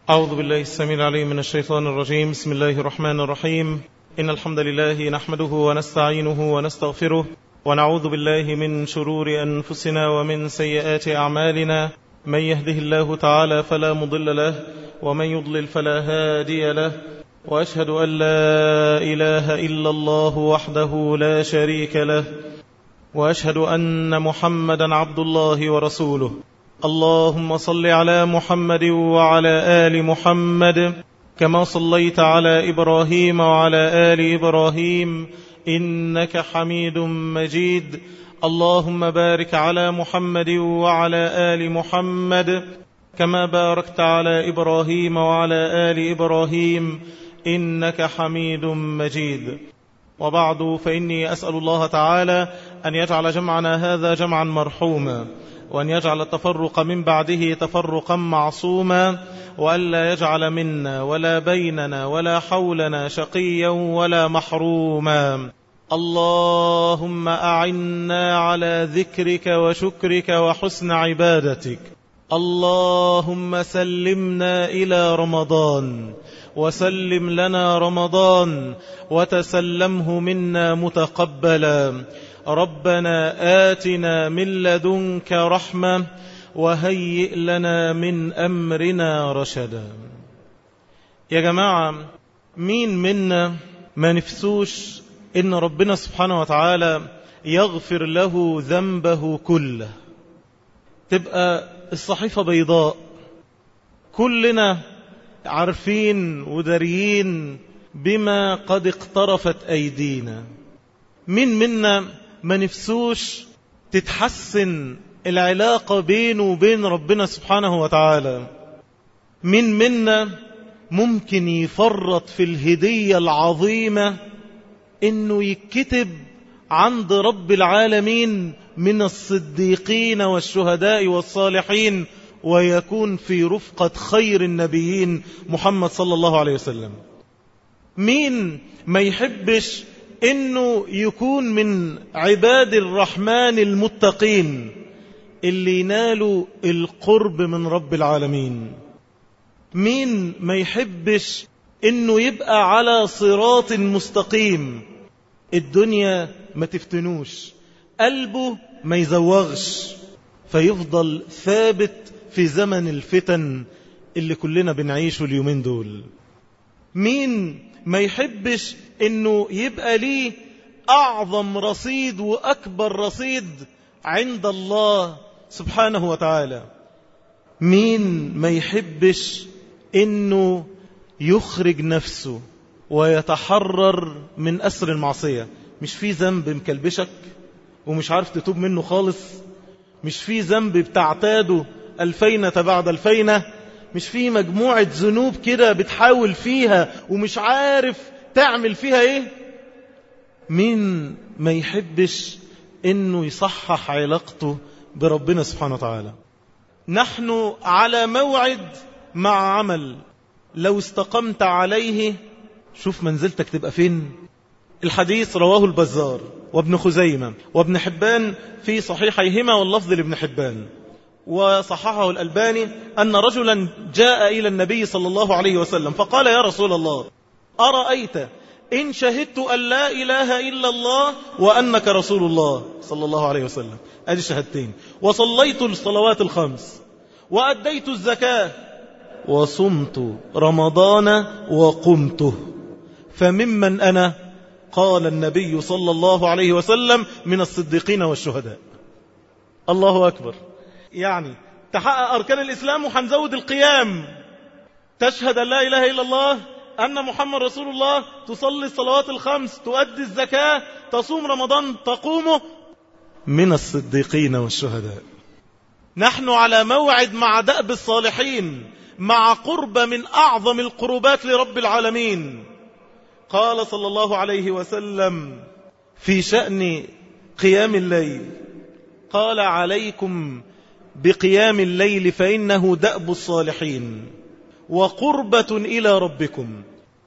أعوذ بالله السميع العليم من الشيطان الرجيم بسم الله الرحمن الرحيم إن الحمد لله نحمده ونستعينه ونستغفره ونعوذ بالله من شرور أنفسنا ومن سيئات أعمالنا من يهده الله تعالى فلا مضل له ومن يضلل فلا هادي له وأشهد أن لا إله إلا الله وحده لا شريك له وأشهد أن محمدا عبد الله ورسوله اللهم صل على محمد وعلى آل محمد كما صليت على إبراهيم وعلى آل إبراهيم إنك حميد مجيد اللهم بارك على محمد وعلى آل محمد كما باركت على إبراهيم وعلى آل إبراهيم إنك حميد مجيد وبعد فإني أسأل الله تعالى أن يجعل جمعنا هذا جمعا مرحوما وأن يجعل التفرق من بعده تفرقا معصوما وألا يجعل منا ولا بيننا ولا حولنا شقيا ولا محروما اللهم أعنا على ذكرك وشكرك وحسن عبادتك اللهم سلمنا إلى رمضان وسلم لنا رمضان وتسلمه منا متقبلا ربنا آتنا من لدنك رحمة وهيئ لنا من أمرنا رشدا يا جماعة مين منا ما نفسوش إن ربنا سبحانه وتعالى يغفر له ذنبه كله تبقى الصحيفة بيضاء كلنا عارفين وداريين بما قد اقترفت أيدينا مين منا ما نفسوش تتحسن العلاقة بينه وبين ربنا سبحانه وتعالى مين منا ممكن يفرط في الهدية العظيمة انه يكتب عند رب العالمين من الصديقين والشهداء والصالحين ويكون في رفقة خير النبيين محمد صلى الله عليه وسلم مين ما يحبش انه يكون من عباد الرحمن المتقين اللي ينالوا القرب من رب العالمين مين ما يحبش انه يبقى على صراط مستقيم الدنيا ما تفتنوش قلبه ما يزوغش فيفضل ثابت في زمن الفتن اللي كلنا بنعيشه اليومين دول مين ما يحبش انه يبقى ليه اعظم رصيد واكبر رصيد عند الله سبحانه وتعالى مين ما يحبش انه يخرج نفسه ويتحرر من أسر المعصية مش في ذنب مكلبشك ومش عارف تتوب منه خالص مش في ذنب بتعتاده الفينة بعد الفينة مش في مجموعة ذنوب كده بتحاول فيها ومش عارف تعمل فيها ايه مين ما يحبش انه يصحح علاقته بربنا سبحانه وتعالى نحن على موعد مع عمل لو استقمت عليه شوف منزلتك تبقى فين الحديث رواه البزار وابن خزيمة وابن حبان في صحيحيهما واللفظ لابن حبان وصححه الألباني أن رجلا جاء إلى النبي صلى الله عليه وسلم فقال يا رسول الله أرأيت إن شهدت أن لا إله إلا الله وأنك رسول الله صلى الله عليه وسلم أدي شهدتين وصليت الصلوات الخمس وأديت الزكاة وصمت رمضان وقمته فممن أنا قال النبي صلى الله عليه وسلم من الصديقين والشهداء الله أكبر يعني تحقق أركان الإسلام وحنزود القيام تشهد أن لا إله إلا الله أن محمد رسول الله تصلي الصلوات الخمس تؤدي الزكاة تصوم رمضان تقومه من الصديقين والشهداء نحن على موعد مع دأب الصالحين مع قرب من أعظم القربات لرب العالمين قال صلى الله عليه وسلم في شأن قيام الليل قال عليكم بقيام الليل فإنه دأب الصالحين وقربة إلى ربكم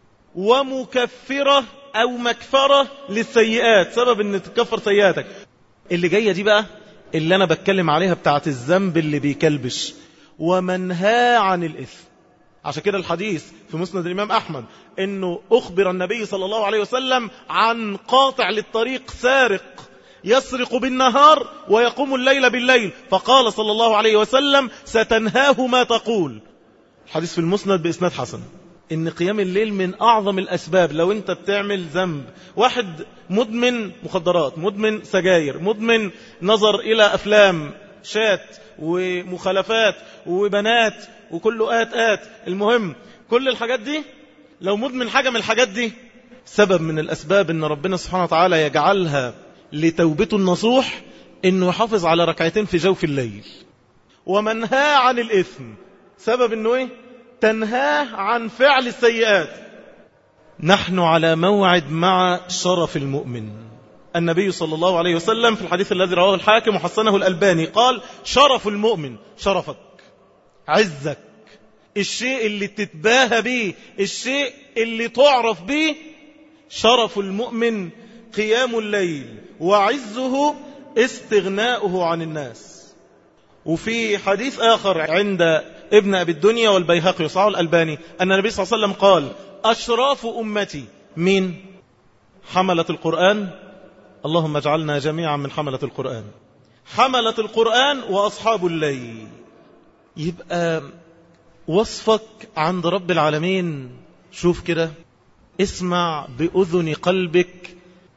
ومكفرة أو مكفرة للسيئات سبب أن تكفر سيئاتك اللي جاية دي بقى اللي أنا بتكلم عليها بتاعت الذنب اللي بيكلبش ومنهى عن الإثم عشان كده الحديث في مسند الإمام أحمد أنه أخبر النبي صلى الله عليه وسلم عن قاطع للطريق سارق يسرق بالنهار ويقوم الليل بالليل فقال صلى الله عليه وسلم ستنهاه ما تقول الحديث في المسند بإسناد حسن ان قيام الليل من اعظم الاسباب لو انت بتعمل ذنب واحد مدمن مخدرات مدمن سجاير مدمن نظر الى افلام شات ومخالفات وبنات وكله آت آت المهم كل الحاجات دي لو مدمن حاجة من الحاجات دي سبب من الأسباب أن ربنا سبحانه وتعالى يجعلها لتوبته النصوح أنه يحافظ على ركعتين في جوف الليل ومنهى عن الإثم سبب أنه إيه؟ تنهاه عن فعل السيئات نحن على موعد مع شرف المؤمن النبي صلى الله عليه وسلم في الحديث الذي رواه الحاكم وحسنه الألباني قال شرف المؤمن شرفك عزك الشيء اللي تتباهى به الشيء اللي تعرف به شرف المؤمن قيام الليل وعزه استغناؤه عن الناس وفي حديث آخر عند ابن أبي الدنيا والبيهقي وصعه الألباني أن النبي صلى الله عليه وسلم قال أشراف أمتي مين حملة القرآن اللهم اجعلنا جميعا من حملة القرآن حملة القرآن وأصحاب الليل يبقى وصفك عند رب العالمين شوف كده اسمع بأذن قلبك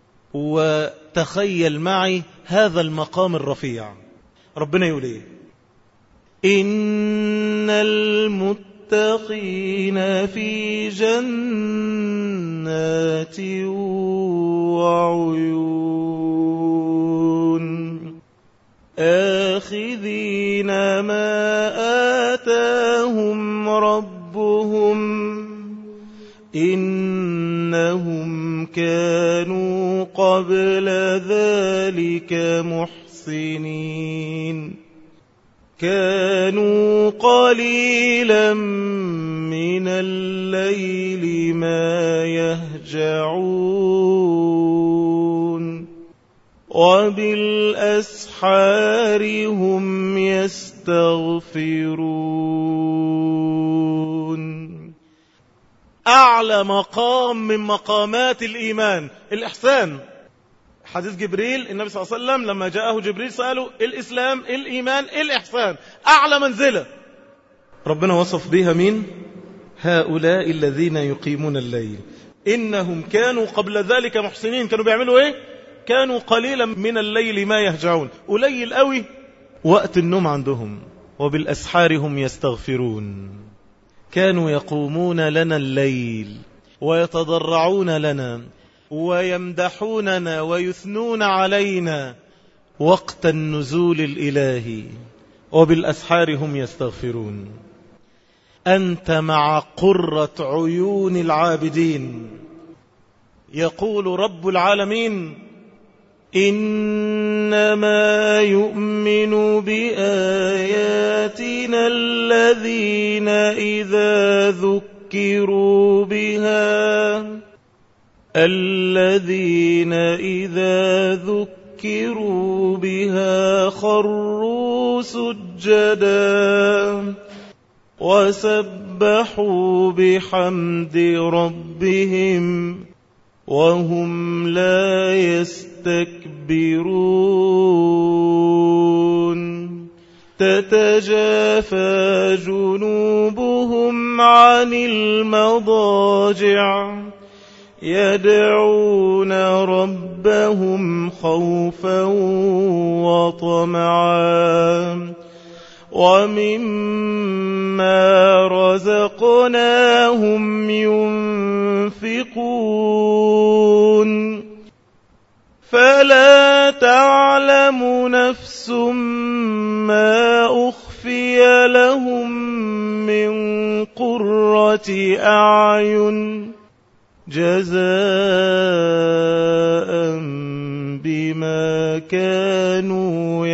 وتخيل معي هذا المقام الرفيع ربنا يقول ايه إن المتقين في جنات وعيون آخذين ما آتاهم ربهم إنهم كانوا قبل ذلك محسنين كانوا قليلا من الليل ما يهجعون وبالأسحار هم يستغفرون أعلى مقام من مقامات الإيمان الإحسان حديث جبريل النبي صلى الله عليه وسلم لما جاءه جبريل سأله الإسلام الإيمان الإحسان أعلى منزلة ربنا وصف بها مين هؤلاء الذين يقيمون الليل إنهم كانوا قبل ذلك محسنين كانوا بيعملوا إيه كانوا قليلا من الليل ما يهجعون قليل قوي وقت النوم عندهم وبالأسحار هم يستغفرون كانوا يقومون لنا الليل ويتضرعون لنا ويمدحوننا ويثنون علينا وقت النزول الإلهي وبالأسحار هم يستغفرون أنت مع قرة عيون العابدين يقول رب العالمين إنما يؤمن بآياتنا الذين إذا ذكروا بها الذين إذا ذكروا بها خروا سجدا وسبحوا بحمد ربهم وهم لا يستكبرون تتجافى جنوبهم عن المضاجع يدعون ربهم خوفا وطمعا ومما رزقناهم ينفقون فلا تعلم نفس ما أخفي لهم من قرة أعين جزاء بما كانوا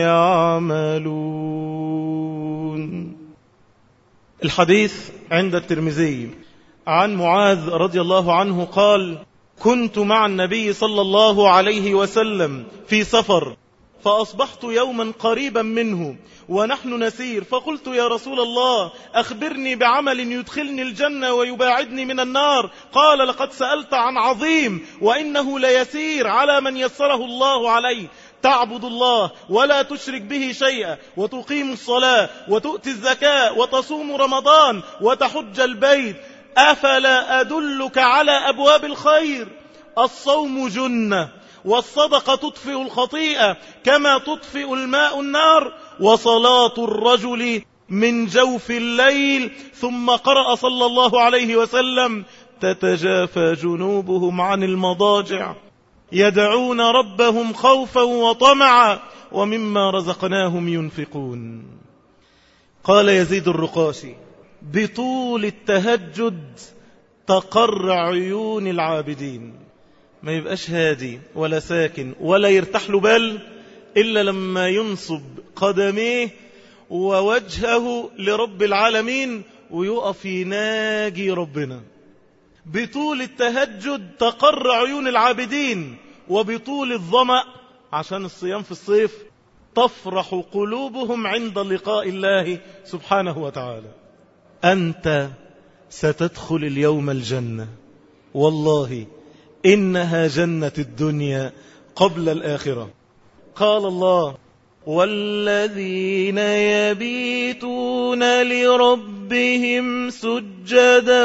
يعملون الحديث عند الترمذي عن معاذ رضي الله عنه قال كنت مع النبي صلى الله عليه وسلم في سفر فأصبحت يوما قريبا منه ونحن نسير فقلت يا رسول الله أخبرني بعمل يدخلني الجنة ويباعدني من النار قال لقد سألت عن عظيم وإنه ليسير على من يسره الله عليه تعبد الله ولا تشرك به شيئا وتقيم الصلاة وتؤتي الزكاة وتصوم رمضان وتحج البيت أفلا أدلك على أبواب الخير الصوم جنة والصدقة تطفئ الخطيئة كما تطفئ الماء النار وصلاة الرجل من جوف الليل ثم قرأ صلى الله عليه وسلم تتجافى جنوبهم عن المضاجع يدعون ربهم خوفا وطمعا ومما رزقناهم ينفقون قال يزيد الرقاشي بطول التهجد تقر عيون العابدين ما يبقاش هادي ولا ساكن ولا يرتاح له بال إلا لما ينصب قدميه ووجهه لرب العالمين ويقف يناجي ربنا بطول التهجد تقر عيون العابدين وبطول الظمأ عشان الصيام في الصيف تفرح قلوبهم عند لقاء الله سبحانه وتعالى أنت ستدخل اليوم الجنة والله إنها جنة الدنيا قبل الآخرة قال الله والذين يبيتون لربهم سجدا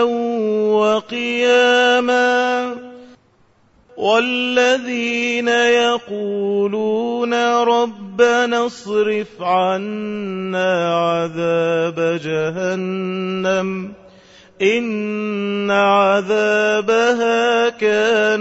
وقياما والذين يقولون ربنا اصرف عنا عذاب جهنم إن عذابها كان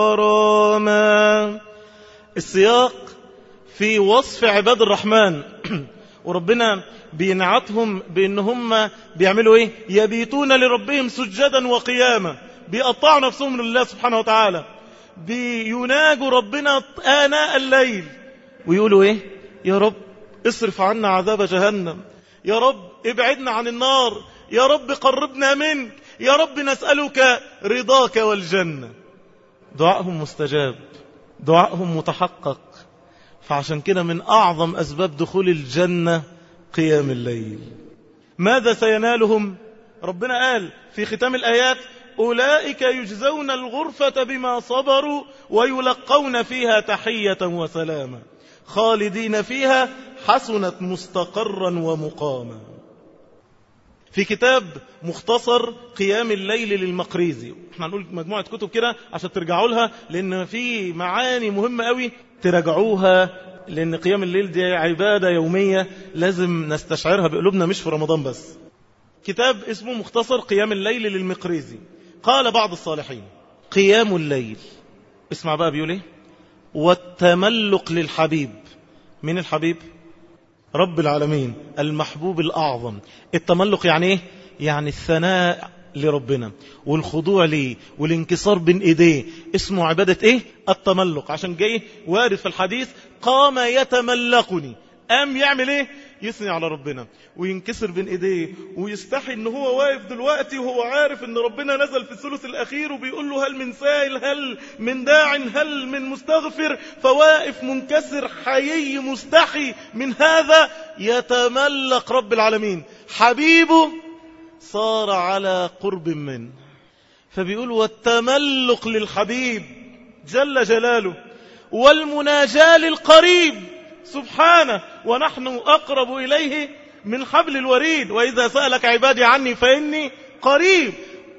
غراما السياق في وصف عباد الرحمن وربنا بينعتهم بأن هم بيعملوا إيه يبيتون لربهم سجدا وقياما بيقطعوا نفسهم لله سبحانه وتعالى بيناجوا ربنا آناء الليل ويقولوا إيه يا رب اصرف عنا عذاب جهنم يا رب ابعدنا عن النار يا رب قربنا منك يا رب نسألك رضاك والجنة دعائهم مستجاب دعائهم متحقق فعشان كده من أعظم أسباب دخول الجنة قيام الليل ماذا سينالهم ربنا قال في ختام الآيات أولئك يجزون الغرفة بما صبروا ويلقون فيها تحية وسلاما خالدين فيها حسنت مستقرا ومقاما في كتاب مختصر قيام الليل للمقريزي احنا هنقول مجموعة كتب كده عشان ترجعوا لها لان في معاني مهمة قوي تراجعوها لان قيام الليل دي عبادة يومية لازم نستشعرها بقلوبنا مش في رمضان بس كتاب اسمه مختصر قيام الليل للمقريزي قال بعض الصالحين قيام الليل اسمع بقى بيقول ايه والتملق للحبيب من الحبيب رب العالمين المحبوب الأعظم التملق يعني ايه يعني الثناء لربنا والخضوع ليه والانكسار بين ايديه اسمه عبادة ايه التملق عشان جاي وارد في الحديث قام يتملقني قام يعمل ايه يثني على ربنا وينكسر بين ايديه ويستحي ان هو واقف دلوقتي وهو عارف ان ربنا نزل في الثلث الاخير وبيقول له هل من سائل هل من داع هل من مستغفر فواقف منكسر حيي مستحي من هذا يتملق رب العالمين حبيبه صار على قرب منه فبيقول والتملق للحبيب جل جلاله والمناجاة للقريب سبحانه ونحن أقرب إليه من حبل الوريد وإذا سألك عبادي عني فإني قريب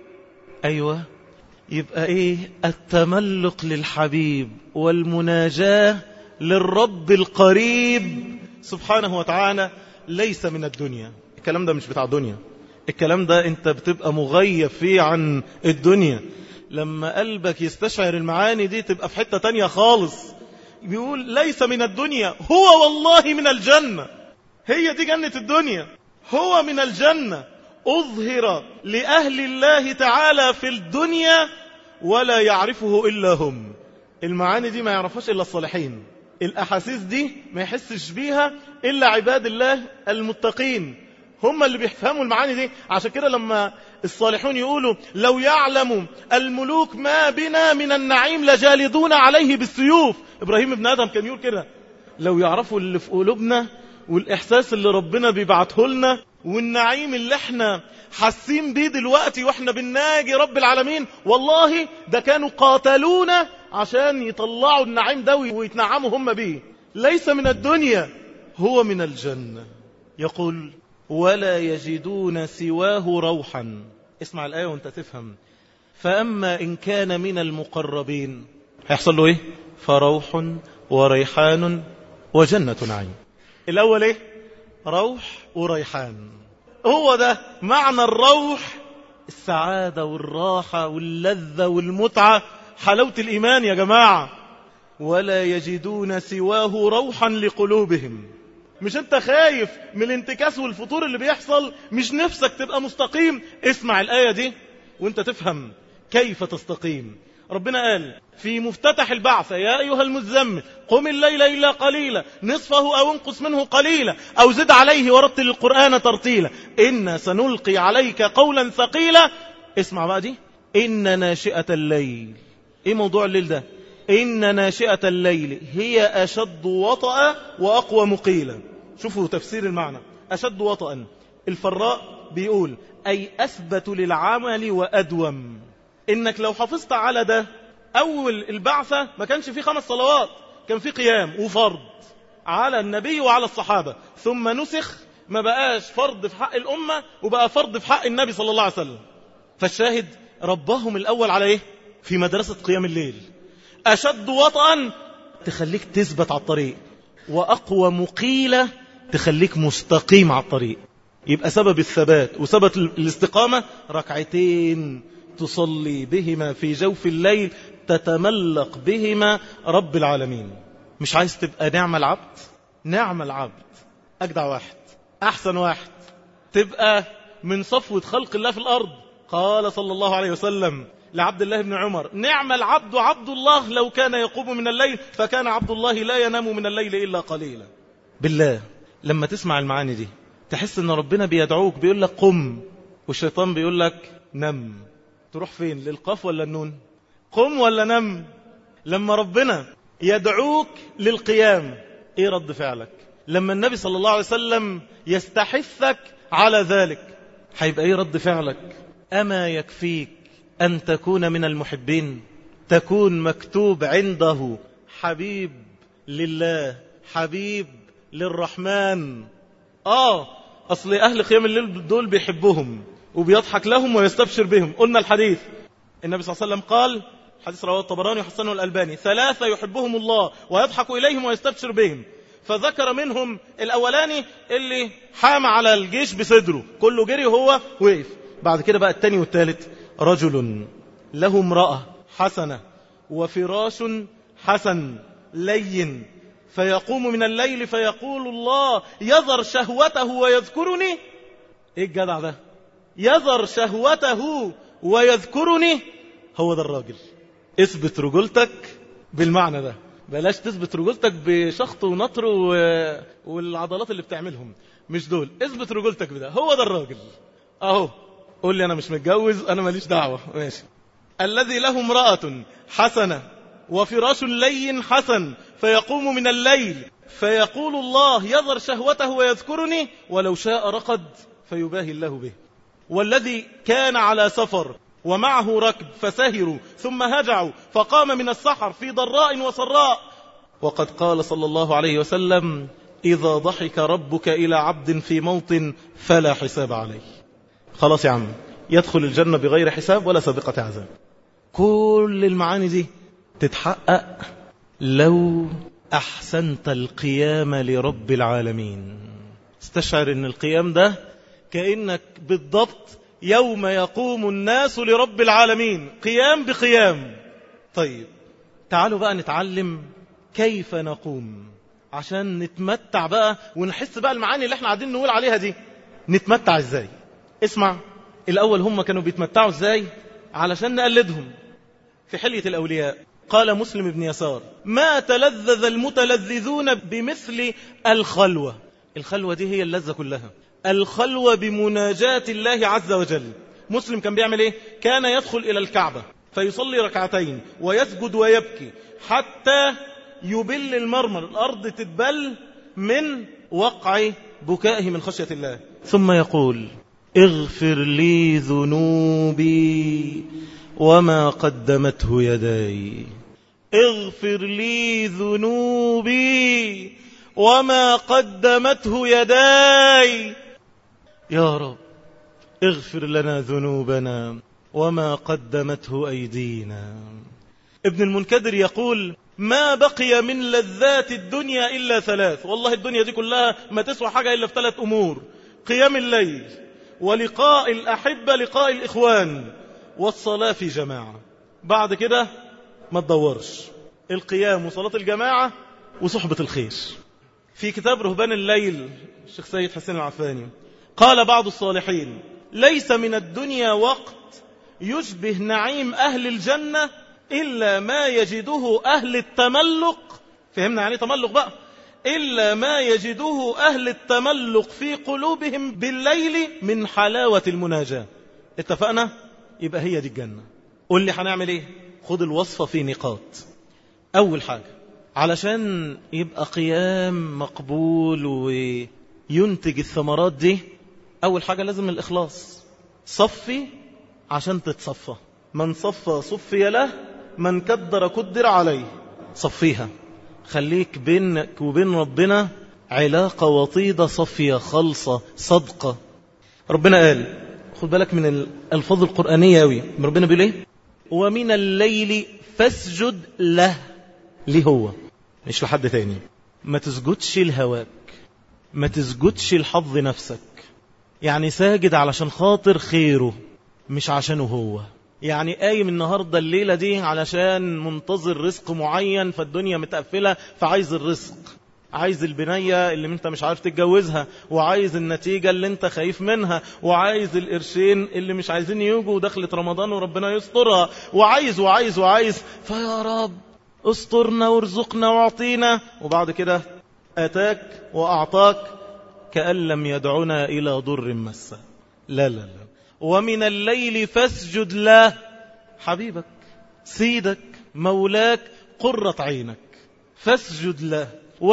أيوة يبقى إيه التملق للحبيب والمناجاة للرب القريب سبحانه وتعالى ليس من الدنيا الكلام ده مش بتاع الدنيا الكلام ده انت بتبقى مغيب فيه عن الدنيا لما قلبك يستشعر المعاني دي تبقى في حتة تانية خالص بيقول ليس من الدنيا هو والله من الجنة هي دي جنة الدنيا هو من الجنة أظهر لأهل الله تعالى في الدنيا ولا يعرفه إلا هم المعاني دي ما يعرفهاش إلا الصالحين الأحاسيس دي ما يحسش بيها إلا عباد الله المتقين هم اللي بيفهموا المعاني دي عشان كده لما الصالحون يقولوا لو يعلم الملوك ما بنا من النعيم لجالدون عليه بالسيوف إبراهيم ابن آدم كان يقول كده لو يعرفوا اللي في قلوبنا والإحساس اللي ربنا بيبعته لنا والنعيم اللي احنا حاسين بيه دلوقتي واحنا بنناجي رب العالمين والله ده كانوا قاتلونا عشان يطلعوا النعيم ده ويتنعموا هم بيه ليس من الدنيا هو من الجنة يقول ولا يجدون سواه روحا اسمع الآية وانت تفهم فأما إن كان من المقربين هيحصل له إيه فروح وريحان وجنة نعيم الأول إيه روح وريحان هو ده معنى الروح السعادة والراحة واللذة والمتعة حلاوة الإيمان يا جماعة ولا يجدون سواه روحا لقلوبهم مش انت خايف من الانتكاس والفطور اللي بيحصل مش نفسك تبقى مستقيم اسمع الآية دي وانت تفهم كيف تستقيم ربنا قال في مفتتح البعث يا أيها المزمل قم الليل إلا قليلا نصفه أو انقص منه قليلا أو زد عليه ورتل القرآن ترتيلا إنا سنلقي عليك قولا ثقيلا اسمع بقى دي إن ناشئة الليل إيه موضوع الليل ده إن ناشئة الليل هي أشد وطأ وأقوى مقيلا شوفوا تفسير المعنى أشد وطأ الفراء بيقول أي أثبت للعمل وأدوم إنك لو حافظت على ده أول البعثة ما كانش فيه خمس صلوات كان فيه قيام وفرض على النبي وعلى الصحابة ثم نسخ ما بقاش فرض في حق الأمة وبقى فرض في حق النبي صلى الله عليه وسلم فالشاهد ربهم الأول على إيه في مدرسة قيام الليل أشد وطئا تخليك تثبت على الطريق وأقوى مقيلة تخليك مستقيم على الطريق يبقى سبب الثبات وسبب الاستقامة ركعتين تصلي بهما في جوف الليل تتملق بهما رب العالمين مش عايز تبقى نعم العبد نعم العبد أجدع واحد أحسن واحد تبقى من صفوة خلق الله في الأرض قال صلى الله عليه وسلم لعبد الله بن عمر نعم العبد عبد الله لو كان يقوم من الليل فكان عبد الله لا ينام من الليل إلا قليلا بالله لما تسمع المعاني دي تحس ان ربنا بيدعوك بيقول لك قم والشيطان بيقول لك نم تروح فين للقاف ولا النون قم ولا نم لما ربنا يدعوك للقيام ايه رد فعلك لما النبي صلى الله عليه وسلم يستحثك على ذلك هيبقى ايه رد فعلك اما يكفيك أن تكون من المحبين تكون مكتوب عنده حبيب لله حبيب للرحمن آه أصل أهل قيام الليل دول بيحبهم وبيضحك لهم ويستبشر بهم قلنا الحديث النبي صلى الله عليه وسلم قال حديث رواه الطبراني وحسنه الألباني ثلاثة يحبهم الله ويضحك إليهم ويستبشر بهم فذكر منهم الأولاني اللي حام على الجيش بصدره كله جري وهو وقف بعد كده بقى التاني والتالت رجل له امرأة حسنة وفراش حسن لين فيقوم من الليل فيقول الله يذر شهوته ويذكرني ايه الجدع ده يذر شهوته ويذكرني هو ده الراجل اثبت رجولتك بالمعنى ده بلاش تثبت رجولتك بشخط ونطر و... والعضلات اللي بتعملهم مش دول اثبت رجولتك بده هو ده الراجل اهو قول لي أنا مش متجوز أنا ماليش دعوة ماشي الذي له امرأة حسنة وفراش لين حسن فيقوم من الليل فيقول الله يذر شهوته ويذكرني ولو شاء رقد فيباهي الله به والذي كان على سفر ومعه ركب فسهروا ثم هجعوا فقام من السحر في ضراء وسراء وقد قال صلى الله عليه وسلم إذا ضحك ربك إلى عبد في موطن فلا حساب عليه خلاص يا عم يدخل الجنة بغير حساب ولا سابقة عذاب كل المعاني دي تتحقق لو أحسنت القيام لرب العالمين استشعر ان القيام ده كأنك بالضبط يوم يقوم الناس لرب العالمين قيام بقيام طيب تعالوا بقى نتعلم كيف نقوم عشان نتمتع بقى ونحس بقى المعاني اللي احنا قاعدين نقول عليها دي نتمتع ازاي اسمع الأول هم كانوا بيتمتعوا ازاي علشان نقلدهم في حلية الأولياء قال مسلم بن يسار ما تلذذ المتلذذون بمثل الخلوة الخلوة دي هي اللذة كلها الخلوة بمناجاة الله عز وجل مسلم كان بيعمل ايه كان يدخل إلى الكعبة فيصلي ركعتين ويسجد ويبكي حتى يبل المرمر الأرض تتبل من وقع بكائه من خشية الله ثم يقول اغفر لي ذنوبي وما قدمته يداي اغفر لي ذنوبي وما قدمته يداي يا رب اغفر لنا ذنوبنا وما قدمته أيدينا ابن المنكدر يقول ما بقي من لذات الدنيا إلا ثلاث والله الدنيا دي كلها ما تسوى حاجة إلا في ثلاث أمور قيام الليل ولقاء الأحبة لقاء الإخوان والصلاة في جماعة بعد كده ما تدورش القيام وصلاة الجماعة وصحبة الخير في كتاب رهبان الليل الشيخ سيد حسين العفاني قال بعض الصالحين ليس من الدنيا وقت يشبه نعيم أهل الجنة إلا ما يجده أهل التملق فهمنا يعني تملق بقى إلا ما يجده أهل التملق في قلوبهم بالليل من حلاوة المناجاة اتفقنا؟ يبقى هي دي الجنة قل لي هنعمل ايه خد الوصفة في نقاط أول حاجة علشان يبقى قيام مقبول وينتج الثمرات دي أول حاجة لازم الإخلاص صفي عشان تتصفى من صفى صفي له من كدر كدر عليه صفيها خليك بينك وبين ربنا علاقة وطيدة صفية خلصة صدقة ربنا قال خد بالك من الألفاظ القرآنية أوي ربنا بيقول إيه ومن الليل فاسجد له ليه هو مش لحد تاني ما تسجدش لهواك ما تسجدش لحظ نفسك يعني ساجد علشان خاطر خيره مش عشانه هو يعني قايم النهاردة الليلة دي علشان منتظر رزق معين فالدنيا متقفلة فعايز الرزق عايز البنية اللي انت مش عارف تتجوزها وعايز النتيجة اللي انت خايف منها وعايز القرشين اللي مش عايزين يجوا دخلة رمضان وربنا يسترها وعايز وعايز وعايز فيا رب استرنا وارزقنا واعطينا وبعد كده اتاك واعطاك كأن لم يدعنا الى ضر مسه لا لا لا ومن الليل فاسجد له حبيبك سيدك مولاك قرة عينك فاسجد له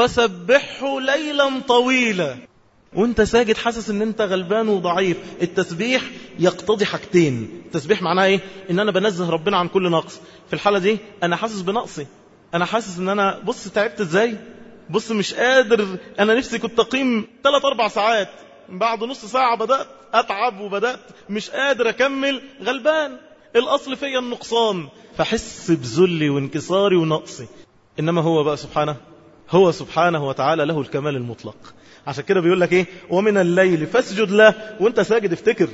وسبحه ليلا طويلا وانت ساجد حاسس ان انت غلبان وضعيف التسبيح يقتضي حاجتين التسبيح معناه ايه ان انا بنزه ربنا عن كل نقص في الحالة دي انا حاسس بنقصي انا حاسس ان انا بص تعبت ازاي بص مش قادر انا نفسي كنت اقيم 3 4 ساعات بعد نص ساعة بدأت أتعب وبدأت مش قادر أكمل غلبان الأصل فيا النقصان فحس بذلي وانكساري ونقصي إنما هو بقى سبحانه هو سبحانه وتعالى له الكمال المطلق عشان كده بيقول لك إيه ومن الليل فاسجد له وانت ساجد افتكر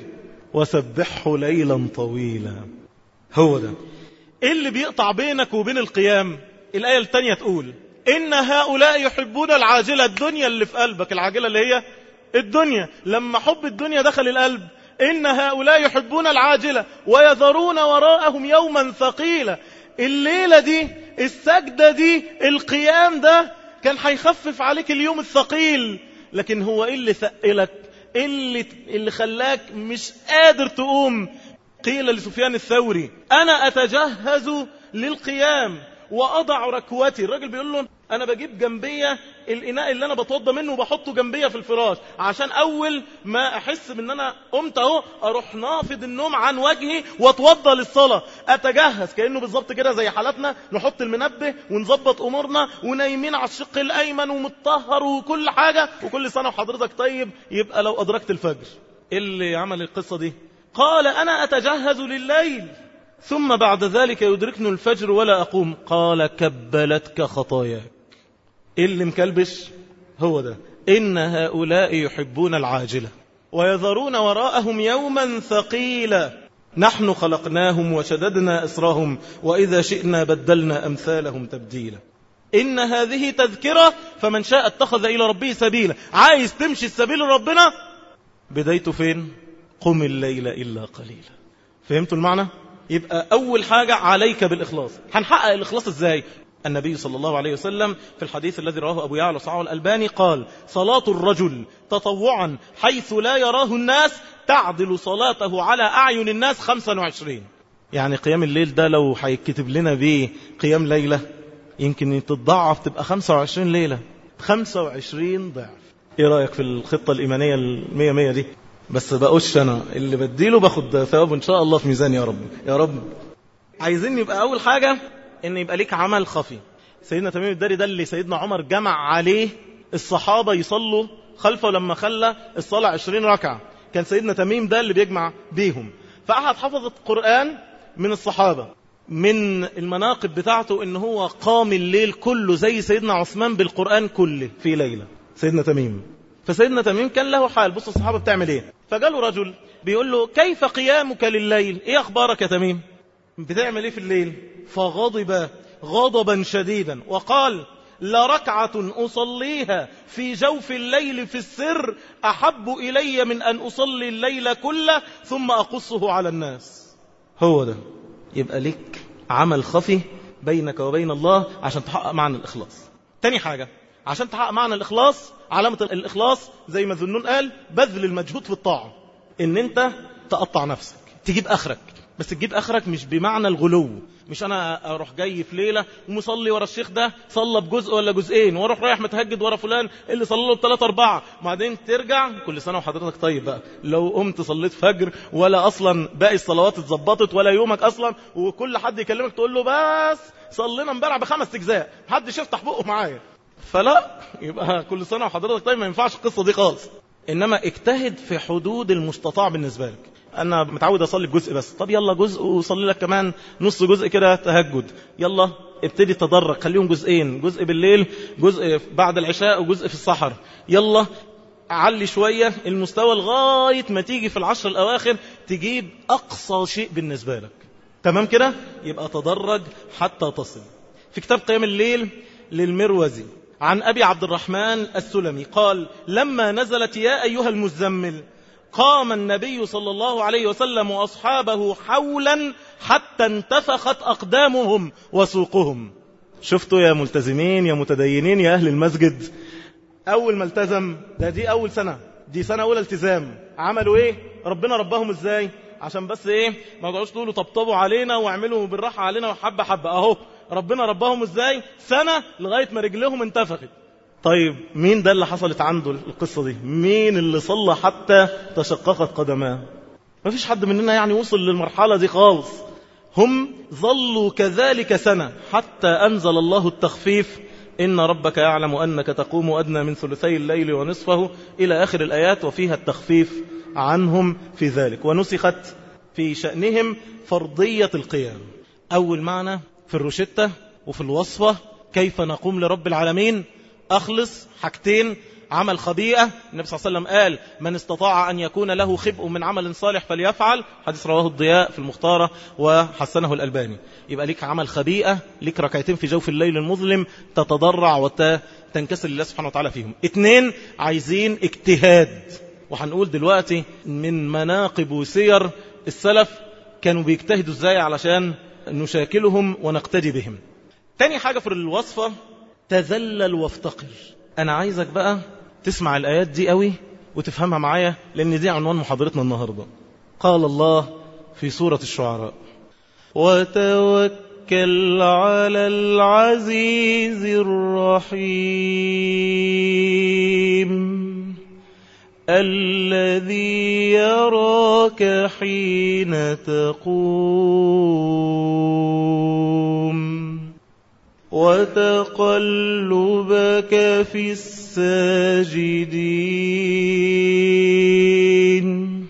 وسبحه ليلا طويلا هو ده إيه اللي بيقطع بينك وبين القيام الآية التانية تقول إن هؤلاء يحبون العاجلة الدنيا اللي في قلبك العاجلة اللي هي الدنيا لما حب الدنيا دخل القلب إن هؤلاء يحبون العاجلة ويذرون وراءهم يوما ثقيلا الليلة دي السجدة دي القيام ده كان هيخفف عليك اليوم الثقيل لكن هو إيه اللي ثقلك إيه اللي, اللي خلاك مش قادر تقوم قيل لسفيان الثوري أنا أتجهز للقيام وأضع ركوتي الراجل بيقول له أنا بجيب جنبية الإناء اللي أنا بتوضى منه وبحطه جنبية في الفراش عشان أول ما أحس بأن أنا قمت أهو أروح نافض النوم عن وجهي وأتوضى للصلاة أتجهز كأنه بالظبط كده زي حالتنا نحط المنبه ونظبط أمورنا ونايمين على الشق الأيمن ومتطهر وكل حاجة وكل سنة وحضرتك طيب يبقى لو أدركت الفجر اللي عمل القصة دي قال أنا أتجهز لليل ثم بعد ذلك يدركني الفجر ولا أقوم قال كبلتك خطاياك إيه اللي مكلبش هو ده إن هؤلاء يحبون العاجلة ويذرون وراءهم يوما ثقيلا نحن خلقناهم وشددنا إسرهم وإذا شئنا بدلنا أمثالهم تبديلا إن هذه تذكرة فمن شاء اتخذ إلى ربه سبيلا عايز تمشي السبيل لربنا بدايته فين قم الليل إلا قليلا فهمتوا المعنى يبقى أول حاجة عليك بالإخلاص هنحقق الإخلاص إزاي النبي صلى الله عليه وسلم في الحديث الذي رواه أبو يعلى صعب الألباني قال صلاة الرجل تطوعا حيث لا يراه الناس تعدل صلاته على أعين الناس 25 يعني قيام الليل ده لو هيكتب لنا به قيام ليلة يمكن تتضاعف تبقى 25 ليلة 25 ضعف ايه رأيك في الخطة الإيمانية المية مية دي بس بقولش أنا اللي بديله باخد ثواب إن شاء الله في ميزان يا رب يا رب عايزين يبقى أول حاجة إن يبقى ليك عمل خفي سيدنا تميم الداري ده اللي سيدنا عمر جمع عليه الصحابة يصلوا خلفه لما خلى الصلاة 20 ركعة كان سيدنا تميم ده اللي بيجمع بيهم فأحد حفظ القرآن من الصحابة من المناقب بتاعته ان هو قام الليل كله زي سيدنا عثمان بالقرآن كله في ليلة سيدنا تميم فسيدنا تميم كان له حال بص الصحابة بتعمل ايه فقالوا رجل بيقول له كيف قيامك لليل ايه اخبارك يا تميم بتعمل ايه في الليل فغضب غضبا شديدا وقال لركعة أصليها في جوف الليل في السر أحب إلي من أن أصلي الليل كله ثم أقصه على الناس هو ده يبقى لك عمل خفي بينك وبين الله عشان تحقق معنى الإخلاص تاني حاجة عشان تحقق معنى الإخلاص علامة الإخلاص زي ما ذنون قال بذل المجهود في الطاعة إن أنت تقطع نفسك تجيب آخرك بس تجيب آخرك مش بمعنى الغلو مش أنا أروح جاي في ليلة ومصلي ورا الشيخ ده صلى بجزء ولا جزئين واروح رايح متهجد ورا فلان اللي صلى له بثلاثة أربعة وبعدين ترجع كل سنة وحضرتك طيب بقى لو قمت صليت فجر ولا أصلا باقي الصلوات اتظبطت ولا يومك أصلا وكل حد يكلمك تقول له بس صلينا امبارح بخمس أجزاء محدش يفتح بقه معايا فلا يبقى كل سنة وحضرتك طيب ما ينفعش القصة دي خالص إنما اجتهد في حدود المستطاع بالنسبة لك أنا متعود أصلي بجزء بس طب يلا جزء وصلي لك كمان نص جزء كده تهجد يلا ابتدي تدرج خليهم جزئين جزء بالليل جزء بعد العشاء وجزء في السحر يلا علي شوية المستوى لغاية ما تيجي في العشر الأواخر تجيب أقصى شيء بالنسبة لك تمام كده يبقى تدرج حتى تصل في كتاب قيام الليل للمروزي عن أبي عبد الرحمن السلمي قال لما نزلت يا أيها المزمل قام النبي صلى الله عليه وسلم وأصحابه حولا حتى انتفخت أقدامهم وسوقهم شفتوا يا ملتزمين يا متدينين يا أهل المسجد أول ما التزم ده دي أول سنة دي سنة أولى التزام عملوا إيه ربنا ربهم إزاي عشان بس إيه ما تقعدوش تقولوا طبطبوا علينا واعملوا بالراحة علينا وحبة حبة أهو ربنا ربهم إزاي سنة لغاية ما رجلهم انتفخت طيب مين ده اللي حصلت عنده القصة دي مين اللي صلى حتى تشققت قدماه ما فيش حد مننا يعني وصل للمرحلة دي خالص هم ظلوا كذلك سنة حتى أنزل الله التخفيف إن ربك يعلم أنك تقوم أدنى من ثلثي الليل ونصفه إلى آخر الآيات وفيها التخفيف عنهم في ذلك ونسخت في شأنهم فرضية القيام أول معنى في الروشتة وفي الوصفة كيف نقوم لرب العالمين أخلص حاجتين عمل خبيئة النبي صلى الله عليه وسلم قال من استطاع أن يكون له خبء من عمل صالح فليفعل حديث رواه الضياء في المختارة وحسنه الألباني يبقى ليك عمل خبيئة ليك ركعتين في جوف الليل المظلم تتضرع وتنكسر لله سبحانه وتعالى فيهم اتنين عايزين اجتهاد وهنقول دلوقتي من مناقب وسير السلف كانوا بيجتهدوا ازاي علشان نشاكلهم ونقتدي بهم تاني حاجة في الوصفة تذلل وافتقر أنا عايزك بقى تسمع الآيات دي قوي وتفهمها معايا لأن دي عنوان محاضرتنا النهاردة قال الله في سورة الشعراء وتوكل على العزيز الرحيم الذي يراك حين تقوم وتقلبك في الساجدين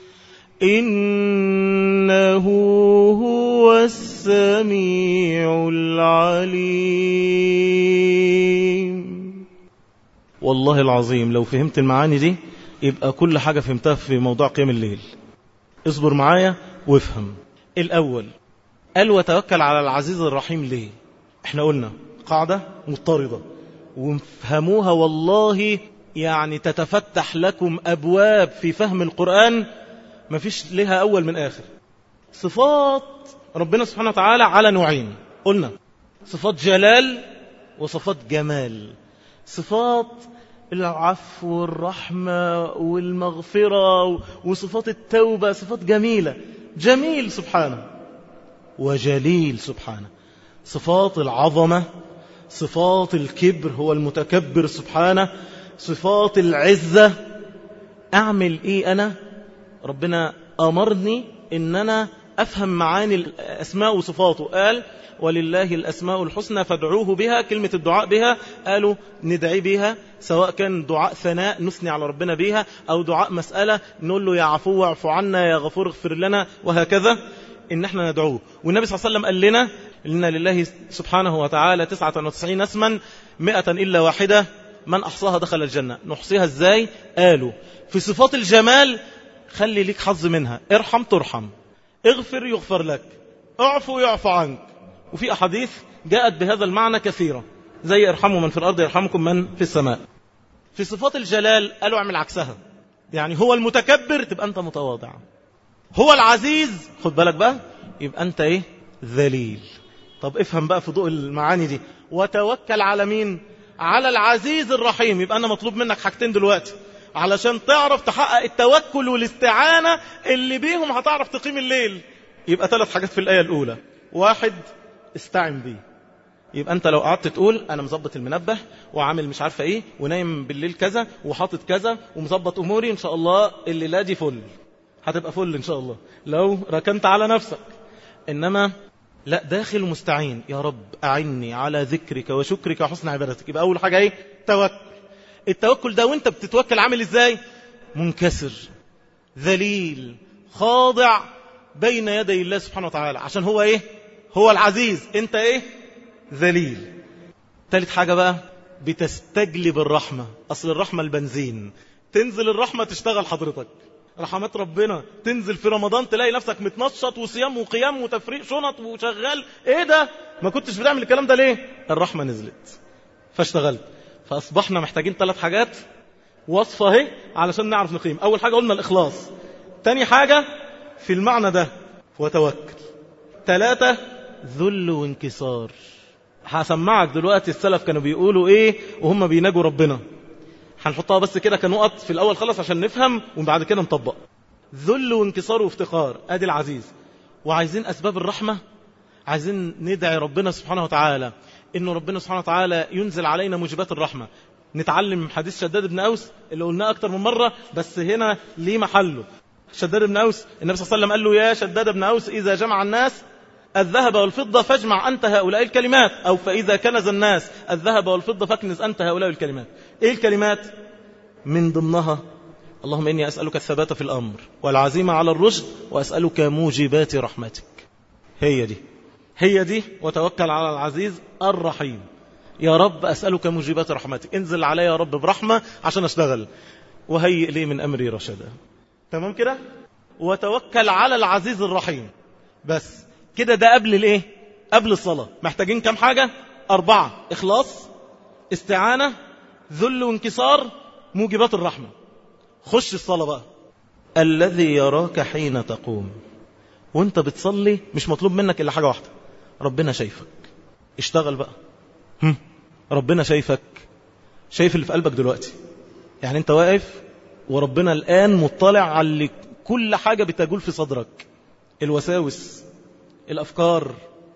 إنه هو السميع العليم والله العظيم لو فهمت المعاني دي يبقى كل حاجة فهمتها في موضوع قيام الليل اصبر معايا وافهم الأول قال وتوكل على العزيز الرحيم ليه احنا قلنا قاعدة مضطردة وفهموها والله يعني تتفتح لكم أبواب في فهم القرآن ما فيش لها أول من آخر صفات ربنا سبحانه وتعالى على نوعين قلنا صفات جلال وصفات جمال صفات العفو والرحمة والمغفرة وصفات التوبة صفات جميلة جميل سبحانه وجليل سبحانه صفات العظمة صفات الكبر هو المتكبر سبحانه صفات العزة أعمل إيه أنا ربنا أمرني إن أنا أفهم معاني الأسماء وصفاته قال ولله الأسماء الحسنى فادعوه بها كلمة الدعاء بها قالوا ندعي بها سواء كان دعاء ثناء نثني على ربنا بها أو دعاء مسألة نقول له يا عفو واعف عنا يا غفور اغفر لنا وهكذا إن احنا ندعوه والنبي صلى الله عليه وسلم قال لنا إن لله سبحانه وتعالى تسعة وتسعين اسما مئة إلا واحدة من أحصاها دخل الجنة نحصيها إزاي قالوا في صفات الجمال خلي ليك حظ منها ارحم ترحم اغفر يغفر لك اعفو يعفو عنك وفي أحاديث جاءت بهذا المعنى كثيرة زي ارحموا من في الأرض يرحمكم من في السماء في صفات الجلال قالوا اعمل عكسها يعني هو المتكبر تبقى أنت متواضع هو العزيز خد بالك بقى يبقى أنت إيه ذليل طب افهم بقى في ضوء المعاني دي وتوكل على مين على العزيز الرحيم يبقى أنا مطلوب منك حاجتين دلوقتي علشان تعرف تحقق التوكل والاستعانة اللي بيهم هتعرف تقيم الليل يبقى ثلاث حاجات في الآية الأولى واحد استعن بيه يبقى انت لو قعدت تقول انا مظبط المنبه وعامل مش عارفه ايه ونايم بالليل كذا وحاطط كذا ومظبط اموري ان شاء الله الليله دي فل هتبقى فل ان شاء الله لو ركنت على نفسك انما لا داخل مستعين يا رب اعني على ذكرك وشكرك وحسن عبادتك يبقى اول حاجه ايه توكل التوكل ده وانت بتتوكل عامل ازاي منكسر ذليل خاضع بين يدي الله سبحانه وتعالى عشان هو ايه هو العزيز انت ايه ذليل ثالث حاجة بقى بتستجلب الرحمة أصل الرحمة البنزين تنزل الرحمة تشتغل حضرتك رحمات ربنا تنزل في رمضان تلاقي نفسك متنشط وصيام وقيام وتفريق شنط وشغال ايه ده ما كنتش بتعمل الكلام ده ليه الرحمة نزلت فاشتغلت فأصبحنا محتاجين ثلاث حاجات وصفة اهي علشان نعرف نقيم أول حاجة قلنا الإخلاص تاني حاجة في المعنى ده وتوكل ثلاثة ذل وانكسار هسمعك دلوقتي السلف كانوا بيقولوا ايه وهم بيناجوا ربنا هنحطها بس كده كنقط في الاول خلص عشان نفهم وبعد كده نطبق ذل وانكسار وافتقار ادي العزيز وعايزين اسباب الرحمه عايزين ندعي ربنا سبحانه وتعالى انه ربنا سبحانه وتعالى ينزل علينا موجبات الرحمه نتعلم من حديث شداد بن اوس اللي قلناه اكتر من مره بس هنا ليه محله شداد بن اوس النبي صلى الله عليه وسلم قال له يا شداد بن اوس اذا جمع الناس الذهب والفضة فاجمع أنت هؤلاء الكلمات أو فإذا كنز الناس الذهب والفضة فاكنز أنت هؤلاء الكلمات إيه الكلمات من ضمنها اللهم إني أسألك الثبات في الأمر والعزيمة على الرشد وأسألك موجبات رحمتك هي دي هي دي وتوكل على العزيز الرحيم يا رب أسألك موجبات رحمتك انزل علي يا رب برحمة عشان أشتغل وهيئ لي من أمري رشدا تمام كده وتوكل على العزيز الرحيم بس كده ده قبل الايه قبل الصلاة محتاجين كم حاجة أربعة إخلاص استعانة ذل وانكسار موجبات الرحمة خش الصلاة بقى الذي يراك حين تقوم وانت بتصلي مش مطلوب منك إلا حاجة واحدة ربنا شايفك اشتغل بقى هم. ربنا شايفك شايف اللي في قلبك دلوقتي يعني انت واقف وربنا الآن مطلع على كل حاجة بتجول في صدرك الوساوس الأفكار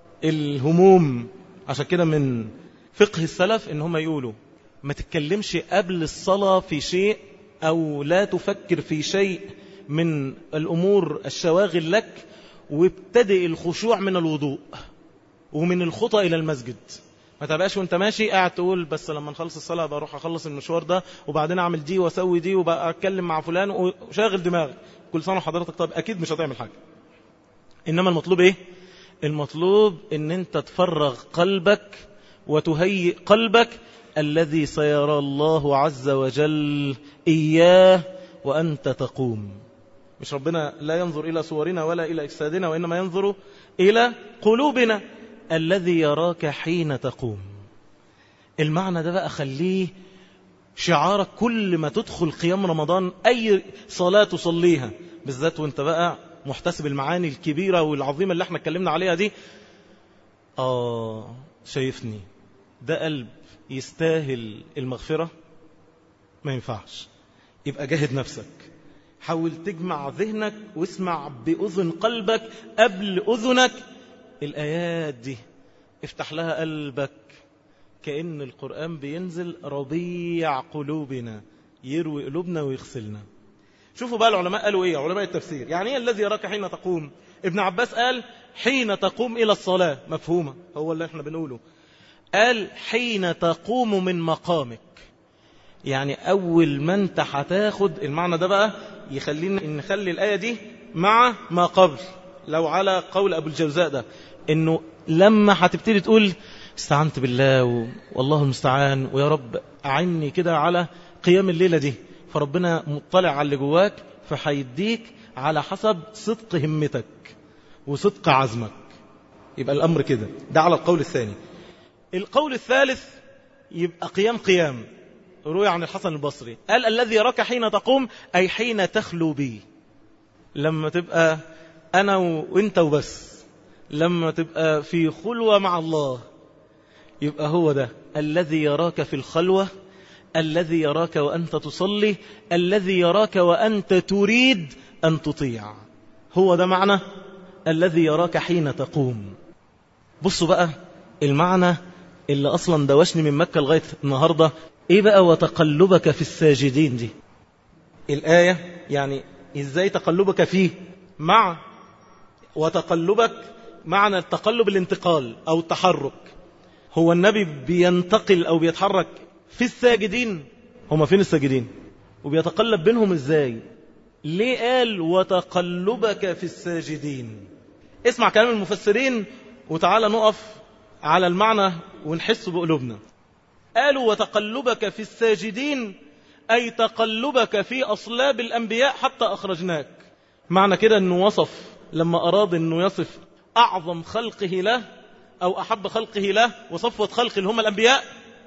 الهموم عشان كده من فقه السلف ان هم يقولوا ما تتكلمش قبل الصلاة في شيء أو لا تفكر في شيء من الأمور الشواغل لك وابتدئ الخشوع من الوضوء ومن الخطى إلى المسجد ما تبقاش وانت ماشي قاعد تقول بس لما نخلص الصلاة بروح أخلص المشوار ده وبعدين أعمل دي وأسوي دي وبقى أتكلم مع فلان وشاغل دماغي كل سنة وحضرتك طب أكيد مش هتعمل حاجة إنما المطلوب إيه المطلوب ان انت تفرغ قلبك وتهيئ قلبك الذي سيرى الله عز وجل إياه وأنت تقوم مش ربنا لا ينظر إلى صورنا ولا إلى أجسادنا وإنما ينظر إلى قلوبنا الذي يراك حين تقوم المعنى ده بقى خليه شعارك كل ما تدخل قيام رمضان أي صلاة تصليها بالذات وانت بقى محتسب المعاني الكبيرة والعظيمة اللي احنا اتكلمنا عليها دي آه شايفني ده قلب يستاهل المغفرة ما ينفعش يبقى جاهد نفسك حاول تجمع ذهنك واسمع بأذن قلبك قبل أذنك الآيات دي افتح لها قلبك كأن القرآن بينزل ربيع قلوبنا يروي قلوبنا ويغسلنا شوفوا بقى العلماء قالوا ايه علماء التفسير يعني ايه الذي يراك حين تقوم ابن عباس قال حين تقوم إلى الصلاة مفهومة هو اللي احنا بنقوله قال حين تقوم من مقامك يعني أول ما انت هتاخد المعنى ده بقى يخلينا نخلي الآية دي مع ما قبل لو على قول أبو الجوزاء ده إنه لما هتبتدي تقول استعنت بالله و... والله المستعان ويا رب أعني كده على قيام الليلة دي فربنا مطلع على اللي جواك فهيديك على حسب صدق همتك وصدق عزمك يبقى الأمر كده ده على القول الثاني القول الثالث يبقى قيام قيام روي عن الحسن البصري قال الذي يراك حين تقوم أي حين تخلو بي لما تبقى أنا وإنت وبس لما تبقى في خلوة مع الله يبقى هو ده الذي يراك في الخلوة الذي يراك وأنت تصلي الذي يراك وأنت تريد أن تطيع هو ده معنى الذي يراك حين تقوم بصوا بقى المعنى اللي أصلا دوشني من مكة لغاية النهاردة إيه بقى وتقلبك في الساجدين دي الآية يعني إزاي تقلبك فيه مع وتقلبك معنى التقلب الانتقال أو التحرك هو النبي بينتقل أو بيتحرك في الساجدين هما فين الساجدين وبيتقلب بينهم إزاي ليه قال وتقلبك في الساجدين اسمع كلام المفسرين وتعالى نقف على المعنى ونحس بقلوبنا قالوا وتقلبك في الساجدين أي تقلبك في أصلاب الأنبياء حتى أخرجناك معنى كده أنه وصف لما أراد أنه يصف أعظم خلقه له أو أحب خلقه له وصفوة خلق اللي هم الأنبياء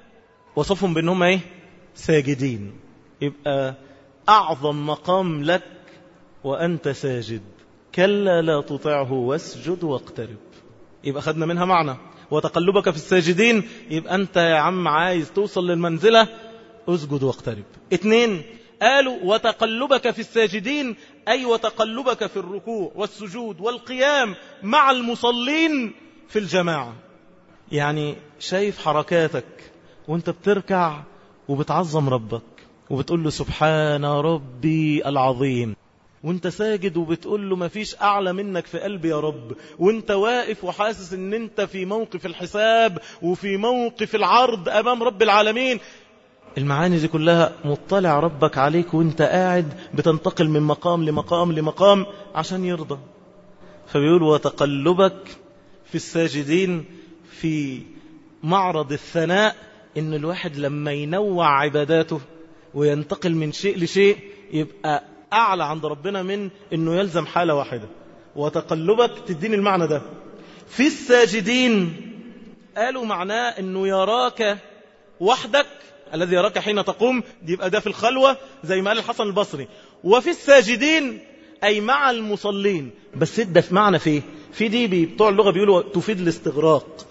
وصفهم بأنهم إيه ساجدين يبقى أعظم مقام لك وأنت ساجد كلا لا تطعه واسجد واقترب يبقى خدنا منها معنى وتقلبك في الساجدين يبقى أنت يا عم عايز توصل للمنزلة اسجد واقترب اتنين قالوا وتقلبك في الساجدين أي وتقلبك في الركوع والسجود والقيام مع المصلين في الجماعة يعني شايف حركاتك وانت بتركع وبتعظم ربك وبتقول له سبحان ربي العظيم وانت ساجد وبتقول له مفيش أعلى منك في قلبي يا رب وانت واقف وحاسس ان انت في موقف الحساب وفي موقف العرض أمام رب العالمين المعاني دي كلها مطلع ربك عليك وانت قاعد بتنتقل من مقام لمقام لمقام عشان يرضى فبيقول وتقلبك في الساجدين في معرض الثناء ان الواحد لما ينوع عباداته وينتقل من شيء لشيء يبقى أعلى عند ربنا من أنه يلزم حالة واحدة وتقلبك تدين المعنى ده في الساجدين قالوا معناه أنه يراك وحدك الذي يراك حين تقوم دي يبقى ده في الخلوة زي ما قال الحسن البصري وفي الساجدين أي مع المصلين بس ده في معنى فيه في دي بتوع اللغة بيقولوا تفيد الاستغراق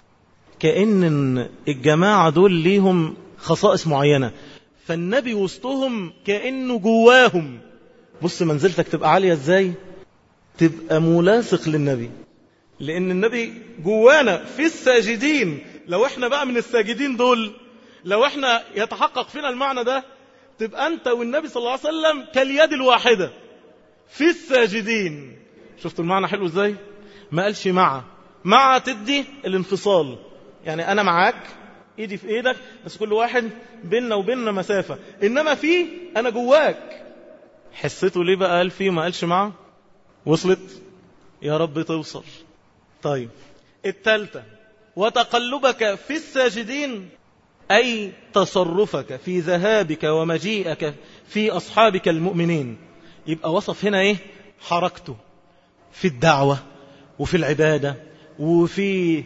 كأن الجماعة دول ليهم خصائص معينة فالنبي وسطهم كأنه جواهم بص منزلتك تبقى عالية ازاي تبقى ملاصق للنبي لأن النبي جوانا في الساجدين لو احنا بقى من الساجدين دول لو احنا يتحقق فينا المعنى ده تبقى أنت والنبي صلى الله عليه وسلم كاليد الواحدة في الساجدين شفت المعنى حلو ازاي ما قالش مع مع تدي الانفصال يعني أنا معاك ايدي في ايدك بس كل واحد بيننا وبيننا مسافة انما في انا جواك حسيته ليه بقى قال فيه ما قالش معه وصلت يا رب توصل طيب التالتة وتقلبك في الساجدين أي تصرفك في ذهابك ومجيئك في أصحابك المؤمنين يبقى وصف هنا إيه حركته في الدعوة وفي العبادة وفي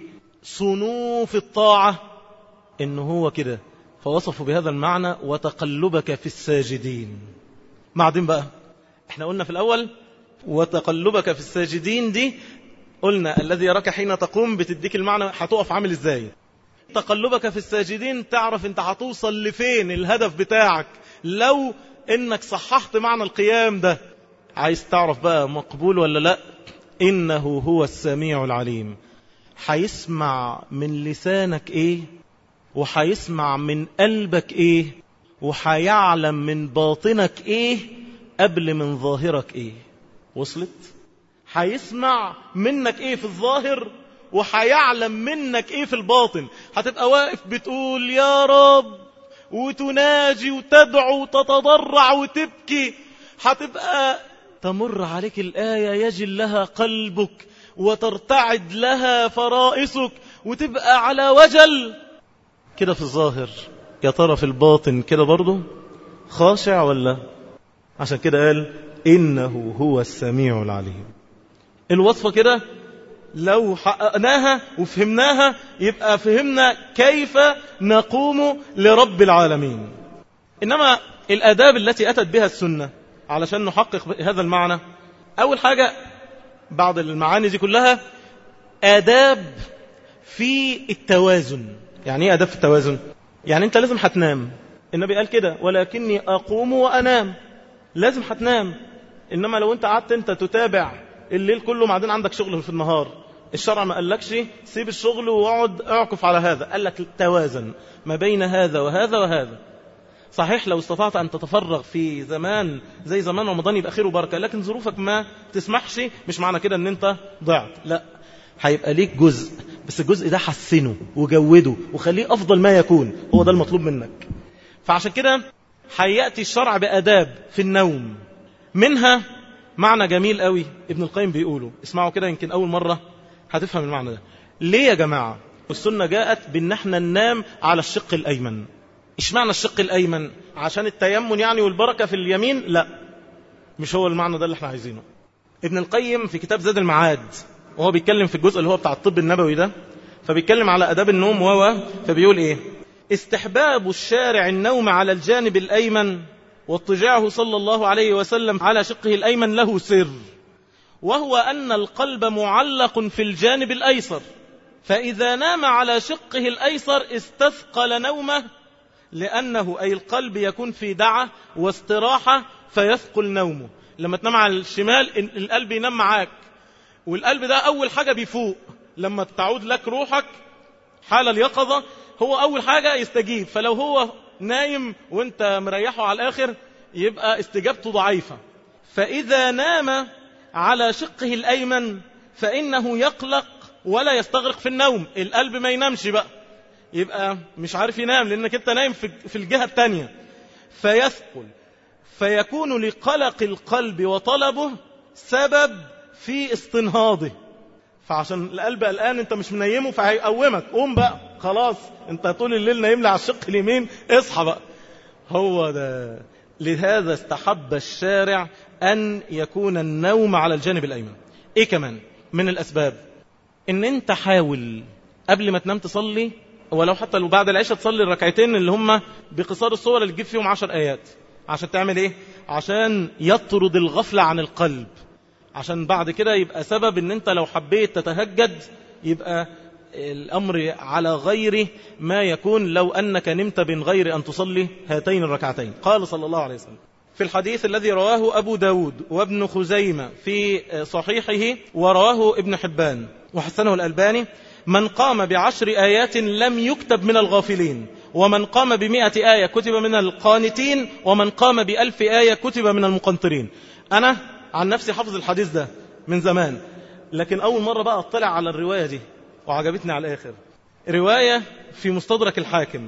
صنوف الطاعة إنه هو كده فوصفوا بهذا المعنى وتقلبك في الساجدين بعدين بقى احنا قلنا في الأول وتقلبك في الساجدين دي قلنا الذي يراك حين تقوم بتديك المعنى هتقف عامل ازاي تقلبك في الساجدين تعرف انت هتوصل لفين الهدف بتاعك لو انك صححت معنى القيام ده عايز تعرف بقى مقبول ولا لا انه هو السميع العليم هيسمع من لسانك ايه وهيسمع من قلبك ايه وهيعلم من باطنك ايه قبل من ظاهرك ايه وصلت هيسمع منك ايه في الظاهر وهيعلم منك ايه في الباطن هتبقى واقف بتقول يا رب وتناجي وتدعو وتتضرع وتبكي هتبقى تمر عليك الآية يجل لها قلبك وترتعد لها فرائسك وتبقى على وجل كده في الظاهر يا ترى في الباطن كده برضه خاشع ولا عشان كده قال إنه هو السميع العليم الوصفة كده لو حققناها وفهمناها يبقى فهمنا كيف نقوم لرب العالمين إنما الآداب التي أتت بها السنة علشان نحقق هذا المعنى أول حاجة بعد المعاني دي كلها آداب في التوازن يعني ايه آداب في التوازن يعني انت لازم هتنام النبي قال كده ولكني أقوم وأنام لازم هتنام إنما لو انت قعدت انت تتابع الليل كله بعدين عندك شغل في النهار الشرع ما قالكش سيب الشغل واقعد اعكف على هذا قال لك توازن ما بين هذا وهذا وهذا صحيح لو استطعت أن تتفرغ في زمان زي زمان رمضان يبقى خير وبركة لكن ظروفك ما تسمحش مش معنى كده أن أنت ضعت لا هيبقى ليك جزء بس الجزء ده حسنه وجوده وخليه أفضل ما يكون هو ده المطلوب منك فعشان كده هيأتي الشرع بأداب في النوم منها معنى جميل قوي ابن القيم بيقوله اسمعوا كده يمكن أول مرة هتفهم المعنى ده ليه يا جماعة السنة جاءت بأن احنا ننام على الشق الأيمن اشمعنى الشق الأيمن عشان التيمن يعني والبركة في اليمين لا مش هو المعنى ده اللي احنا عايزينه ابن القيم في كتاب زاد المعاد وهو بيتكلم في الجزء اللي هو بتاع الطب النبوي ده فبيتكلم على أداب النوم وهو فبيقول إيه استحباب الشارع النوم على الجانب الأيمن واضطجاعه صلى الله عليه وسلم على شقه الأيمن له سر وهو أن القلب معلق في الجانب الأيسر فإذا نام على شقه الأيسر استثقل نومه لأنه أي القلب يكون في دعة واستراحة فيثقل نومه لما تنام على الشمال القلب ينام معاك والقلب ده أول حاجة بيفوق لما تعود لك روحك حال اليقظة هو أول حاجة يستجيب فلو هو نايم وانت مريحه على الآخر يبقى استجابته ضعيفة فإذا نام على شقه الأيمن فإنه يقلق ولا يستغرق في النوم القلب ما ينامش بقى يبقى مش عارف ينام لأنك انت نايم في الجهة التانية فيثقل فيكون لقلق القلب وطلبه سبب في استنهاضه فعشان القلب الآن انت مش منيمه فهيقومك قوم بقى خلاص انت طول الليل نايم لي على الشق اليمين اصحى بقى هو ده لهذا استحب الشارع أن يكون النوم على الجانب الأيمن إيه كمان من الأسباب إن أنت حاول قبل ما تنام تصلي ولو حتى لو بعد العشاء تصلي الركعتين اللي هم بقصار الصور اللي تجيب فيهم عشر آيات عشان تعمل إيه عشان يطرد الغفلة عن القلب عشان بعد كده يبقى سبب ان انت لو حبيت تتهجد يبقى الأمر على غير ما يكون لو أنك نمت من غير أن تصلي هاتين الركعتين قال صلى الله عليه وسلم في الحديث الذي رواه أبو داود وابن خزيمة في صحيحه ورواه ابن حبان وحسنه الألباني من قام بعشر آيات لم يكتب من الغافلين ومن قام بمئة آية كتب من القانتين ومن قام بألف آية كتب من المقنطرين أنا عن نفسي حفظ الحديث ده من زمان لكن أول مرة بقى اطلع على الرواية دي وعجبتني على الآخر رواية في مستدرك الحاكم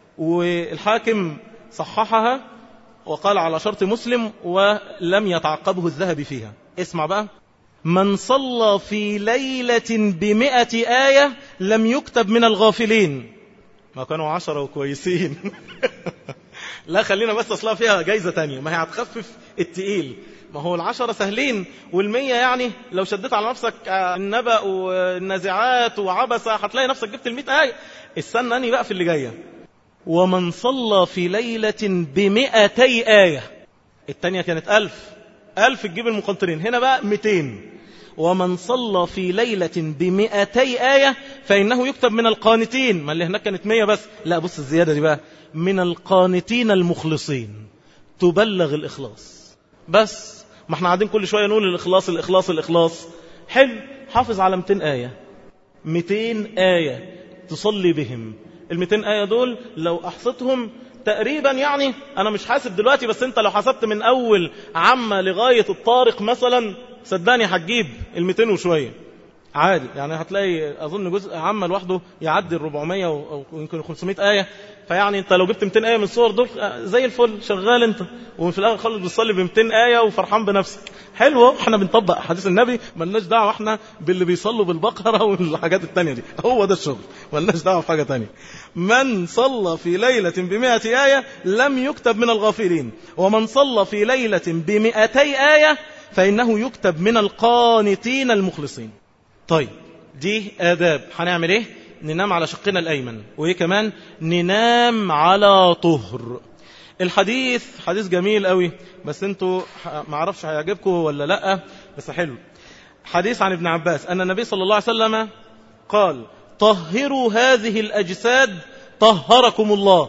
والحاكم صححها وقال على شرط مسلم ولم يتعقبه الذهبي فيها اسمع بقى من صلى في ليلة بمئة آية لم يكتب من الغافلين ما كانوا عشرة وكويسين لا خلينا بس أصلا فيها جايزة تانية ما هي هتخفف التقيل ما هو العشرة سهلين والمية يعني لو شديت على نفسك النبأ والنازعات وعبسة هتلاقي نفسك جبت المئة آية استنى أني بقى في اللي جاية ومن صلى في ليلة بمئتي آية التانية كانت ألف ألف تجيب المقنطرين هنا بقى مئتين ومن صلى في ليلة بمئتي آية فإنه يكتب من القانتين ما اللي هناك كانت مية بس لا بص الزيادة دي بقى من القانتين المخلصين تبلغ الإخلاص بس ما احنا قاعدين كل شوية نقول الإخلاص الإخلاص الإخلاص حلو حافظ على 200 آية 200 آية تصلي بهم ال 200 آية دول لو أحصتهم تقريبا يعني أنا مش حاسب دلوقتي بس أنت لو حسبت من أول عامة لغاية الطارق مثلا صدقني هتجيب ال 200 وشوية عادي يعني هتلاقي أظن جزء عامة لوحده يعدي ال 400 أو يمكن 500 آية فيعني أنت لو جبت 200 آية من الصور دول زي الفل شغال أنت وفي الآخر خالص بتصلي ب 200 آية وفرحان بنفسك حلو احنا بنطبق حديث النبي ملناش دعوة احنا باللي بيصلوا بالبقرة والحاجات التانية دي هو ده الشغل ملناش دعوة بحاجة تانية من صلى في ليلة بمئة آية لم يكتب من الغافلين ومن صلى في ليلة بمئتي آية فإنه يكتب من القانتين المخلصين طيب دي آداب هنعمل ايه ننام على شقنا الأيمن وإيه كمان ننام على طهر الحديث حديث جميل قوي بس انتوا ما اعرفش هيعجبكم ولا لا بس حلو حديث عن ابن عباس أن النبي صلى الله عليه وسلم قال طهروا هذه الأجساد طهركم الله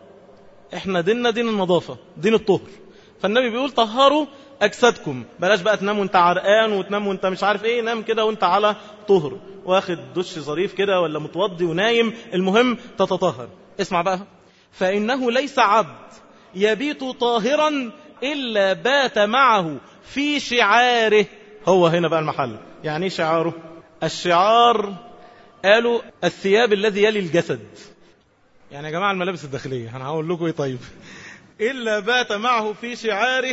احنا ديننا دين النظافة دين الطهر فالنبي بيقول طهروا أجسادكم بلاش بقى تنام وانت عرقان وتنام وانت مش عارف ايه نام كده وانت على طهر واخد دش ظريف كده ولا متوضي ونايم المهم تتطهر اسمع بقى فإنه ليس عبد يبيت طاهرا إلا بات معه في شعاره هو هنا بقى المحل يعني ايه شعاره الشعار قالوا الثياب الذي يلي الجسد يعني يا جماعة الملابس الداخلية أنا هقول لكم ايه طيب إلا بات معه في شعاره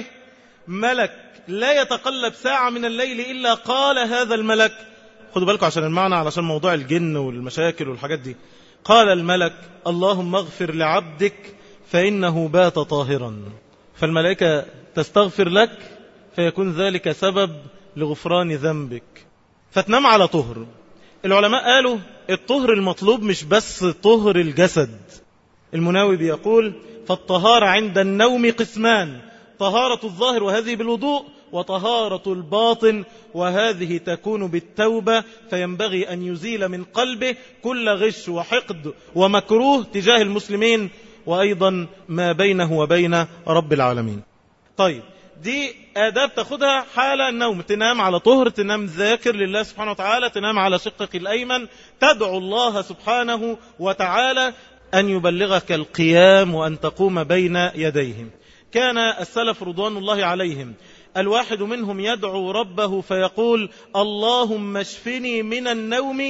ملك لا يتقلب ساعة من الليل إلا قال هذا الملك خدوا بالكم عشان المعنى علشان موضوع الجن والمشاكل والحاجات دي قال الملك اللهم اغفر لعبدك فإنه بات طاهرا فالملائكة تستغفر لك فيكون ذلك سبب لغفران ذنبك فتنام على طهر العلماء قالوا الطهر المطلوب مش بس طهر الجسد المناوي بيقول فالطهارة عند النوم قسمان طهارة الظاهر وهذه بالوضوء وطهارة الباطن وهذه تكون بالتوبة فينبغي أن يزيل من قلبه كل غش وحقد ومكروه تجاه المسلمين وأيضا ما بينه وبين رب العالمين طيب دي آداب تاخدها حال النوم تنام على طهر تنام ذاكر لله سبحانه وتعالى تنام على شقك الأيمن تدعو الله سبحانه وتعالى أن يبلغك القيام وأن تقوم بين يديهم كان السلف رضوان الله عليهم الواحد منهم يدعو ربه فيقول اللهم اشفني من النوم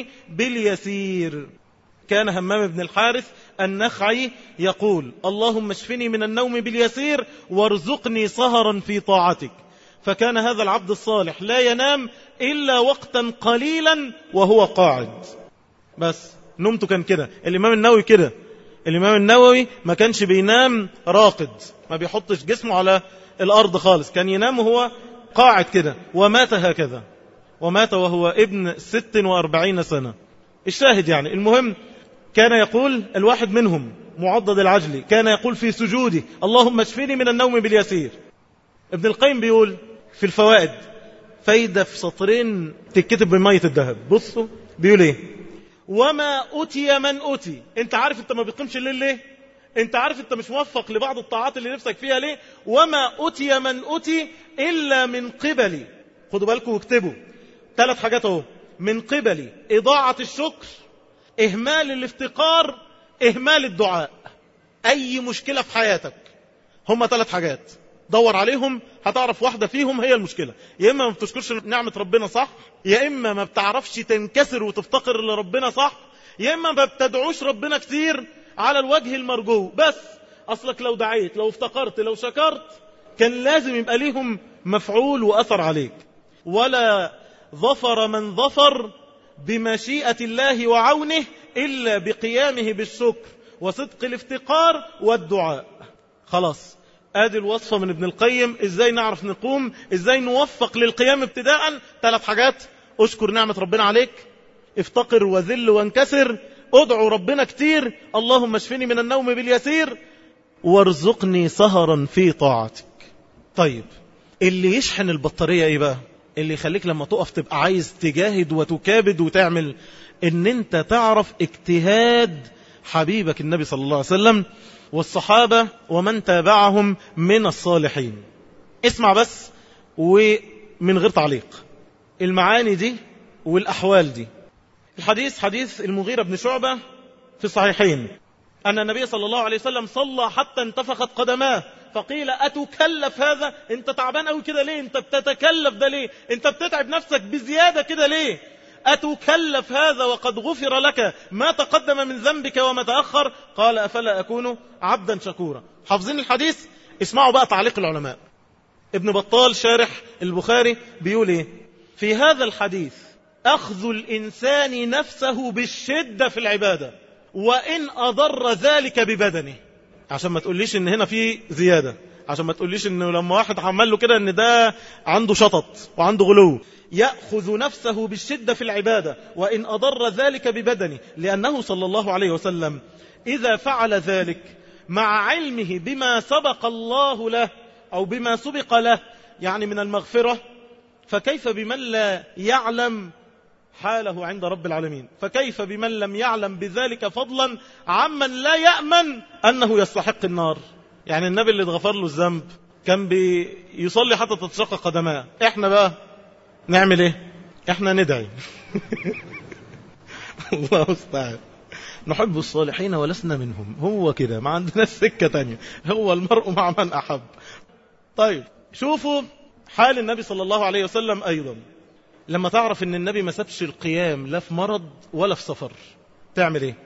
باليسير كان همام بن الحارث النخعي يقول اللهم اشفني من النوم باليسير وارزقني سهرا في طاعتك فكان هذا العبد الصالح لا ينام إلا وقتا قليلا وهو قاعد بس نومته كان كده الإمام النووي كده الإمام النووي ما كانش بينام راقد ما بيحطش جسمه على الأرض خالص كان ينام وهو قاعد كده ومات هكذا ومات وهو ابن ست وأربعين سنة الشاهد يعني المهم كان يقول الواحد منهم معضد العجل كان يقول في سجوده اللهم اشفني من النوم باليسير ابن القيم بيقول في الفوائد فايدة في سطرين تتكتب بمية الذهب بصوا بيقول ايه وما أتي من أتي انت عارف انت ما بيقيمش الليل ليه انت عارف انت مش موفق لبعض الطاعات اللي نفسك فيها ليه وما أتي من أتي إلا من قبلي خدوا بالكم واكتبوا ثلاث حاجات اهو من قبلي إضاعة الشكر إهمال الافتقار إهمال الدعاء أي مشكلة في حياتك هم ثلاث حاجات دور عليهم هتعرف واحدة فيهم هي المشكلة يا إما ما بتشكرش نعمة ربنا صح يا إما ما بتعرفش تنكسر وتفتقر لربنا صح يا إما ما بتدعوش ربنا كتير على الوجه المرجو بس أصلك لو دعيت لو افتقرت لو شكرت كان لازم يبقى ليهم مفعول وأثر عليك ولا ظفر من ظفر بمشيئة الله وعونه إلا بقيامه بالشكر وصدق الافتقار والدعاء خلاص ادي الوصفة من ابن القيم ازاي نعرف نقوم ازاي نوفق للقيام ابتداء ثلاث حاجات اشكر نعمة ربنا عليك افتقر وذل وانكسر ادعو ربنا كتير اللهم اشفني من النوم باليسير وارزقني سهرا في طاعتك طيب اللي يشحن البطارية ايه بقى اللي يخليك لما تقف تبقى عايز تجاهد وتكابد وتعمل ان انت تعرف اجتهاد حبيبك النبي صلى الله عليه وسلم والصحابة ومن تابعهم من الصالحين اسمع بس ومن غير تعليق المعاني دي والأحوال دي الحديث حديث المغيرة بن شعبة في الصحيحين أن النبي صلى الله عليه وسلم صلى حتى انتفخت قدماه فقيل أتكلف هذا أنت تعبان أوي كده ليه أنت بتتكلف ده ليه أنت بتتعب نفسك بزيادة كده ليه أتكلف هذا وقد غفر لك ما تقدم من ذنبك وما تأخر قال أفلا أكون عبدا شكورا حافظين الحديث اسمعوا بقى تعليق العلماء ابن بطال شارح البخاري بيقول ايه في هذا الحديث أخذ الإنسان نفسه بالشدة في العبادة وإن أضر ذلك ببدنه عشان ما تقوليش إن هنا في زيادة عشان ما تقوليش إنه لما واحد عمل له كده إن ده عنده شطط وعنده غلو يأخذ نفسه بالشدة في العبادة وإن أضر ذلك ببدنه لأنه صلى الله عليه وسلم إذا فعل ذلك مع علمه بما سبق الله له أو بما سبق له يعني من المغفرة فكيف بمن لا يعلم حاله عند رب العالمين فكيف بمن لم يعلم بذلك فضلا عمن لا يأمن أنه يستحق النار يعني النبي اللي اتغفر له الذنب كان بيصلي حتى تتشق قدماه احنا بقى نعمل ايه احنا ندعي الله استعان نحب الصالحين ولسنا منهم هو كده ما عندناش سكة تانية هو المرء مع من أحب طيب شوفوا حال النبي صلى الله عليه وسلم أيضا لما تعرف ان النبي ما سابش القيام لا في مرض ولا في سفر تعمل ايه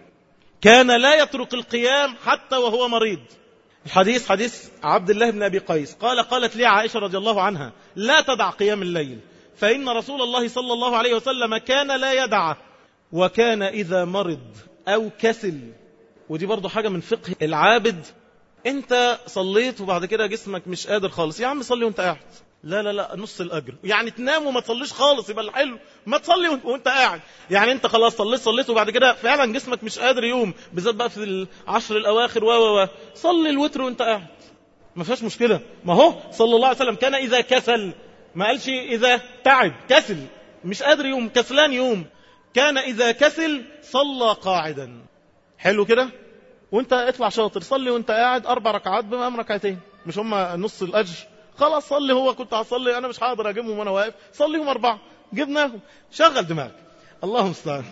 كان لا يترك القيام حتى وهو مريض الحديث حديث عبد الله بن أبي قيس قال قالت لي عائشة رضي الله عنها لا تدع قيام الليل فإن رسول الله صلى الله عليه وسلم كان لا يدعه وكان إذا مرض أو كسل ودي برضو حاجة من فقه العابد انت صليت وبعد كده جسمك مش قادر خالص يا عم صلي وانت قاعد لا لا لا نص الأجر يعني تنام وما تصليش خالص يبقى الحلو ما تصلي وانت قاعد يعني انت خلاص صليت صليت وبعد كده فعلا جسمك مش قادر يقوم بالذات بقى في العشر الأواخر و و صلي الوتر وانت قاعد ما فيهاش مشكلة ما هو صلى الله عليه وسلم كان إذا كسل ما قالش إذا تعب كسل مش قادر يوم كسلان يوم كان إذا كسل صلى قاعدا حلو كده وانت اطلع شاطر صلي وانت قاعد أربع ركعات بمقام ركعتين مش هم نص الأجر خلاص صلي هو كنت هصلي أنا مش هقدر أجيبهم وأنا واقف صليهم أربعة جبناهم شغل دماغك الله المستعان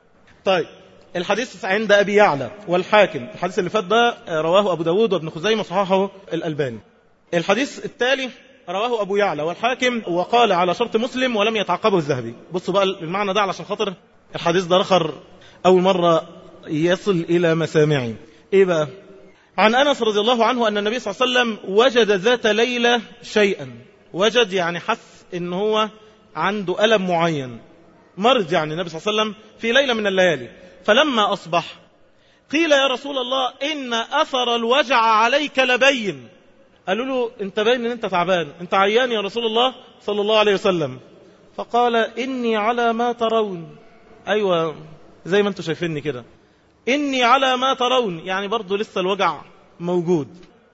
طيب الحديث عند أبي يعلى والحاكم الحديث اللي فات ده رواه أبو داود وابن خزيمة صححه الألباني الحديث التالي رواه أبو يعلى والحاكم وقال على شرط مسلم ولم يتعقبه الذهبي بصوا بقى المعنى ده علشان خاطر الحديث ده رخر أول مرة يصل إلى مسامعي إيه بقى عن أنس رضي الله عنه أن النبي صلى الله عليه وسلم وجد ذات ليلة شيئا وجد يعني حس إن هو عنده ألم معين مرض يعني النبي صلى الله عليه وسلم في ليلة من الليالي فلما أصبح قيل يا رسول الله إن أثر الوجع عليك لبين قالوا له انت باين ان انت تعبان انت عيان يا رسول الله صلى الله عليه وسلم فقال إني على ما ترون أيوة زي ما انتم شايفيني كده إني على ما ترون يعني برضو لسه الوجع موجود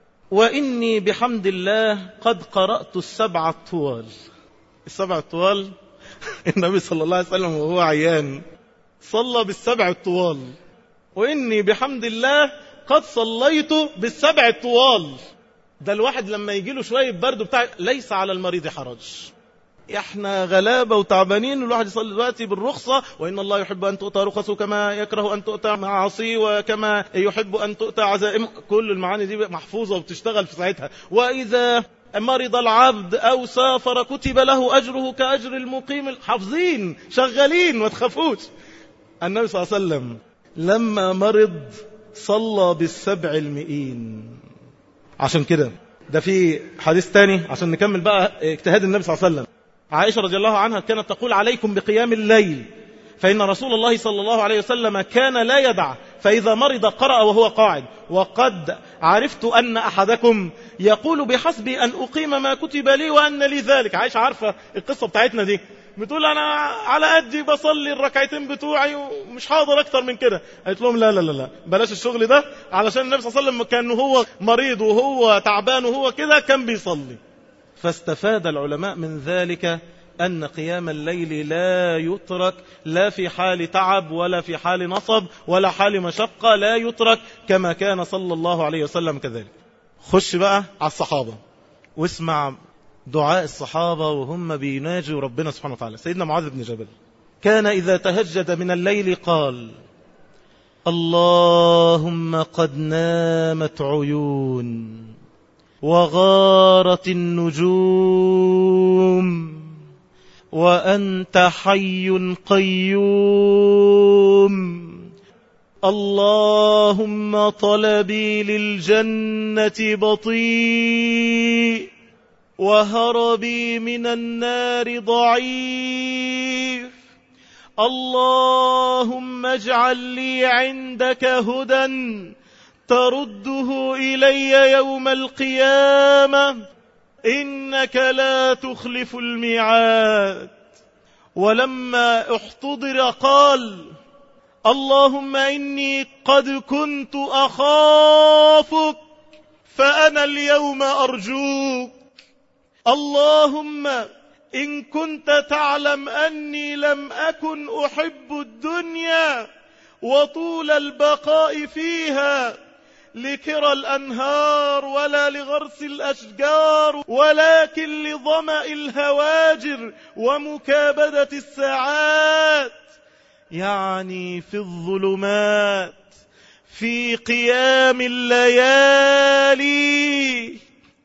وإني بحمد الله قد قرأت السبع الطوال السبع الطوال النبي صلى الله عليه وسلم وهو عيان صلى بالسبع الطوال وإني بحمد الله قد صليت بالسبع الطوال ده الواحد لما يجي له شوية برد بتاع ليس على المريض حرج احنا غلابة وتعبانين الواحد يصلي دلوقتي بالرخصة وإن الله يحب أن تؤتى رخصه كما يكره أن تؤتى معاصي وكما يحب أن تؤتى عزائم كل المعاني دي محفوظة وبتشتغل في ساعتها وإذا مرض العبد أو سافر كتب له أجره كأجر المقيم حافظين شغالين ما تخافوش النبي صلى الله عليه وسلم لما مرض صلى بالسبع المئين عشان كده ده في حديث تاني عشان نكمل بقى اجتهاد النبي صلى الله عليه وسلم عائشة رضي الله عنها كانت تقول عليكم بقيام الليل فإن رسول الله صلى الله عليه وسلم كان لا يدع فإذا مرض قرأ وهو قاعد وقد عرفت أن أحدكم يقول بحسبي أن أقيم ما كتب لي وأن لي ذلك عائشة عارفة القصة بتاعتنا دي بتقول أنا على قدي بصلي الركعتين بتوعي ومش حاضر أكتر من كده قالت لهم لا لا لا لا بلاش الشغل ده علشان النبي صلى الله عليه وسلم كان هو مريض وهو تعبان وهو كده كان بيصلي فاستفاد العلماء من ذلك أن قيام الليل لا يترك لا في حال تعب ولا في حال نصب ولا حال مشقة لا يترك كما كان صلى الله عليه وسلم كذلك خش بقى على الصحابة واسمع دعاء الصحابة وهم بيناجوا ربنا سبحانه وتعالى سيدنا معاذ بن جبل كان إذا تهجد من الليل قال اللهم قد نامت عيون وغارت النجوم وأنت حي قيوم اللهم طلبي للجنة بطيء وهربي من النار ضعيف اللهم اجعل لي عندك هدى ترده إلي يوم القيامة إنك لا تخلف الميعاد ولما احتضر قال اللهم إني قد كنت أخافك فأنا اليوم أرجوك اللهم إن كنت تعلم أني لم أكن أحب الدنيا وطول البقاء فيها لكرى الأنهار ولا لغرس الأشجار ولكن لظمأ الهواجر ومكابدة الساعات يعني في الظلمات في قيام الليالي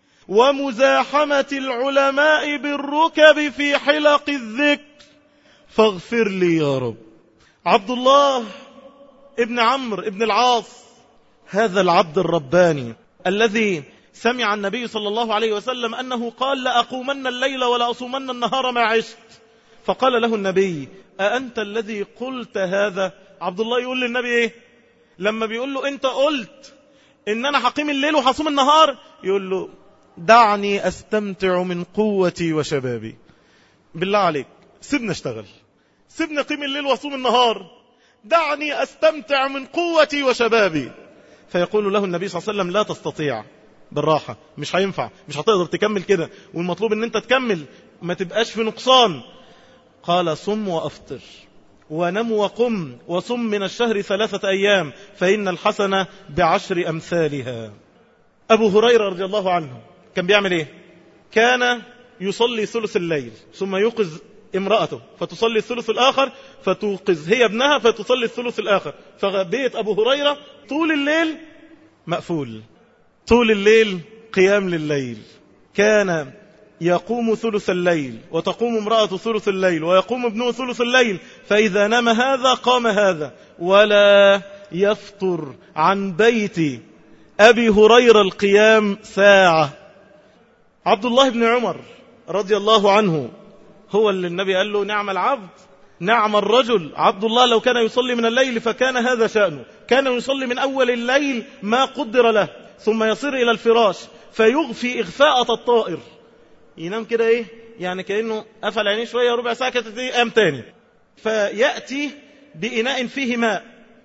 ومزاحمة العلماء بالركب في حلق الذكر فاغفر لي يا رب عبد الله ابن عمرو ابن العاص هذا العبد الرباني الذي سمع النبي صلى الله عليه وسلم أنه قال لأقومن الليل ولا أصومن النهار ما عشت فقال له النبي أأنت الذي قلت هذا عبد الله يقول للنبي إيه لما بيقول له أنت قلت إن أنا حقيم الليل وحصوم النهار يقول له دعني أستمتع من قوتي وشبابي بالله عليك سيبنا اشتغل سيبنا قيم الليل وصوم النهار دعني أستمتع من قوتي وشبابي فيقول له النبي صلى الله عليه وسلم لا تستطيع بالراحة مش هينفع مش هتقدر تكمل كده والمطلوب ان انت تكمل ما تبقاش في نقصان قال صم وأفطر ونم وقم وصم من الشهر ثلاثة أيام فإن الحسنة بعشر أمثالها أبو هريرة رضي الله عنه كان بيعمل إيه كان يصلي ثلث الليل ثم يوقظ امرأته فتصلي الثلث الآخر فتوقظ هي ابنها فتصلي الثلث الآخر فبيت أبو هريرة طول الليل مقفول طول الليل قيام لليل كان يقوم ثلث الليل وتقوم امرأة ثلث الليل ويقوم ابنه ثلث الليل فإذا نام هذا قام هذا ولا يفطر عن بيت أبي هريرة القيام ساعة عبد الله بن عمر رضي الله عنه هو اللي النبي قال له نعم العبد نعم الرجل عبد الله لو كان يصلي من الليل فكان هذا شأنه كان يصلي من أول الليل ما قدر له ثم يصير إلى الفراش فيغفي إغفاءة الطائر ينام كده إيه يعني كأنه قفل عينيه شوية ربع ساعة كده قام تاني فيأتي بإناء فيه ماء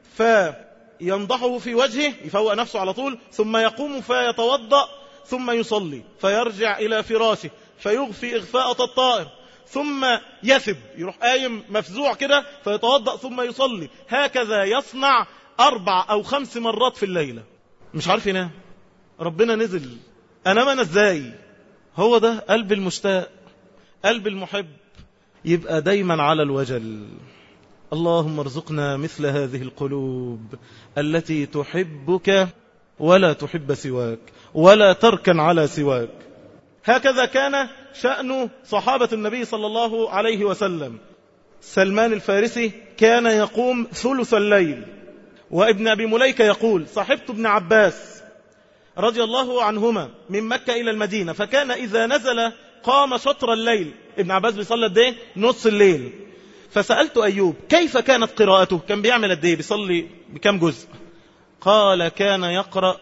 فينضحه في وجهه يفوق نفسه على طول ثم يقوم فيتوضأ ثم يصلي فيرجع إلى فراشه فيغفي إغفاءة الطائر ثم يثب يروح قايم مفزوع كده فيتوضأ ثم يصلي هكذا يصنع أربع أو خمس مرات في الليلة مش عارف ينام ربنا نزل أنام أنا إزاي هو ده قلب المشتاق قلب المحب يبقى دايما على الوجل اللهم ارزقنا مثل هذه القلوب التي تحبك ولا تحب سواك ولا تركن على سواك هكذا كان شأن صحابة النبي صلى الله عليه وسلم سلمان الفارسي كان يقوم ثلث الليل وابن أبي مليكة يقول صاحبت ابن عباس رضي الله عنهما من مكة إلى المدينة فكان إذا نزل قام شطر الليل ابن عباس بيصلي قد ايه نص الليل فسألت أيوب كيف كانت قراءته كان بيعمل قد ايه بيصلي بكم جزء قال كان يقرأ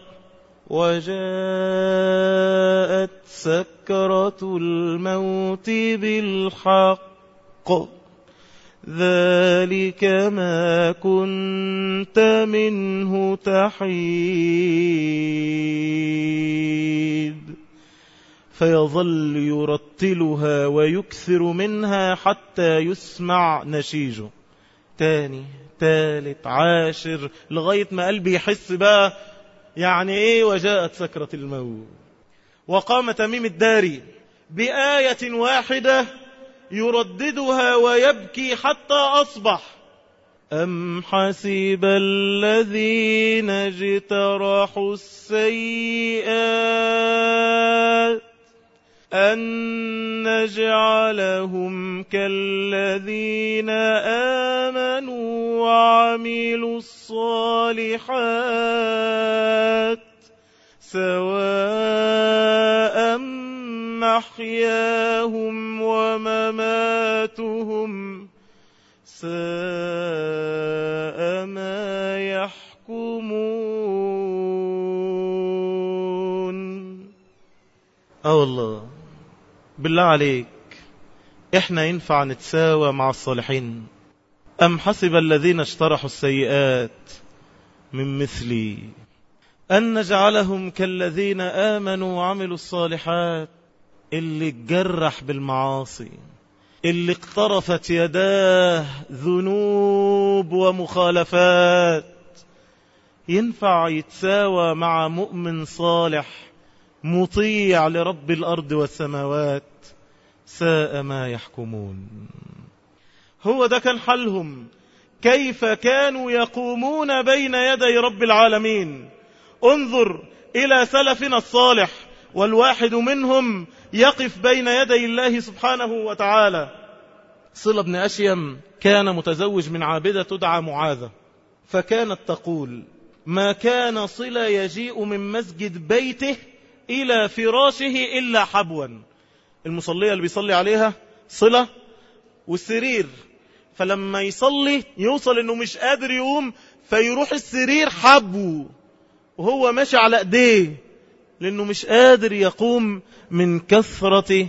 وجاءت سكرة الموت بالحق ذلك ما كنت منه تحيد فيظل يرتلها ويكثر منها حتى يسمع نشيجه تاني تالت عاشر لغاية ما قلبي يحس بقى يعني ايه وجاءت سكرة الموت وقام تميم الداري بآية واحدة يرددها ويبكي حتى أصبح أم حسب الذين اجترحوا السيئات أن نجعلهم كالذين آمنوا وعملوا الصالحات سواء محياهم ومماتهم ساء ما يحكمون اه والله بالله عليك احنا ينفع نتساوى مع الصالحين أم حسب الذين اشترحوا السيئات من مثلي أن نجعلهم كالذين آمنوا وعملوا الصالحات اللي اتجرح بالمعاصي اللي اقترفت يداه ذنوب ومخالفات ينفع يتساوى مع مؤمن صالح مطيع لرب الأرض والسماوات ساء ما يحكمون هو ده كان حلهم كيف كانوا يقومون بين يدي رب العالمين انظر إلى سلفنا الصالح والواحد منهم يقف بين يدي الله سبحانه وتعالى صلة بن أشيم كان متزوج من عابدة تدعى معاذة فكانت تقول ما كان صلة يجيء من مسجد بيته إلى فراشه إلا حبوا المصلية اللي بيصلي عليها صلة والسرير فلما يصلي يوصل انه مش قادر يقوم فيروح السرير حبه وهو ماشي على ايديه لانه مش قادر يقوم من كثرة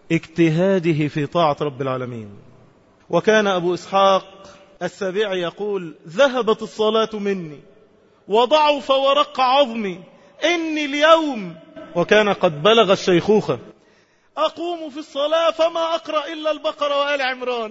اجتهاده في طاعة رب العالمين وكان ابو اسحاق السبيعي يقول ذهبت الصلاة مني وضعف ورق عظمي إني اليوم وكان قد بلغ الشيخوخة أقوم في الصلاة فما أقرأ إلا البقرة وآل عمران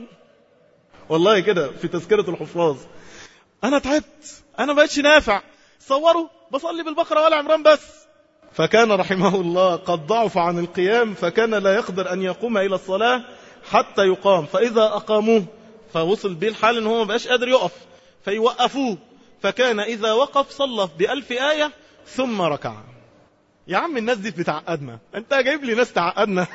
والله كده في تذكرة الحفاظ أنا تعبت أنا ما بقتش نافع صوروا بصلي بالبقرة وآل عمران بس فكان رحمه الله قد ضعف عن القيام فكان لا يقدر أن يقوم إلى الصلاة حتى يقام فإذا أقاموه فوصل بيه الحال أنه ما بقاش قادر يقف فيوقفوه فكان إذا وقف صلى بألف آية ثم ركع يا عم الناس دي بتعقدنا انت جايب لي ناس تعقدنا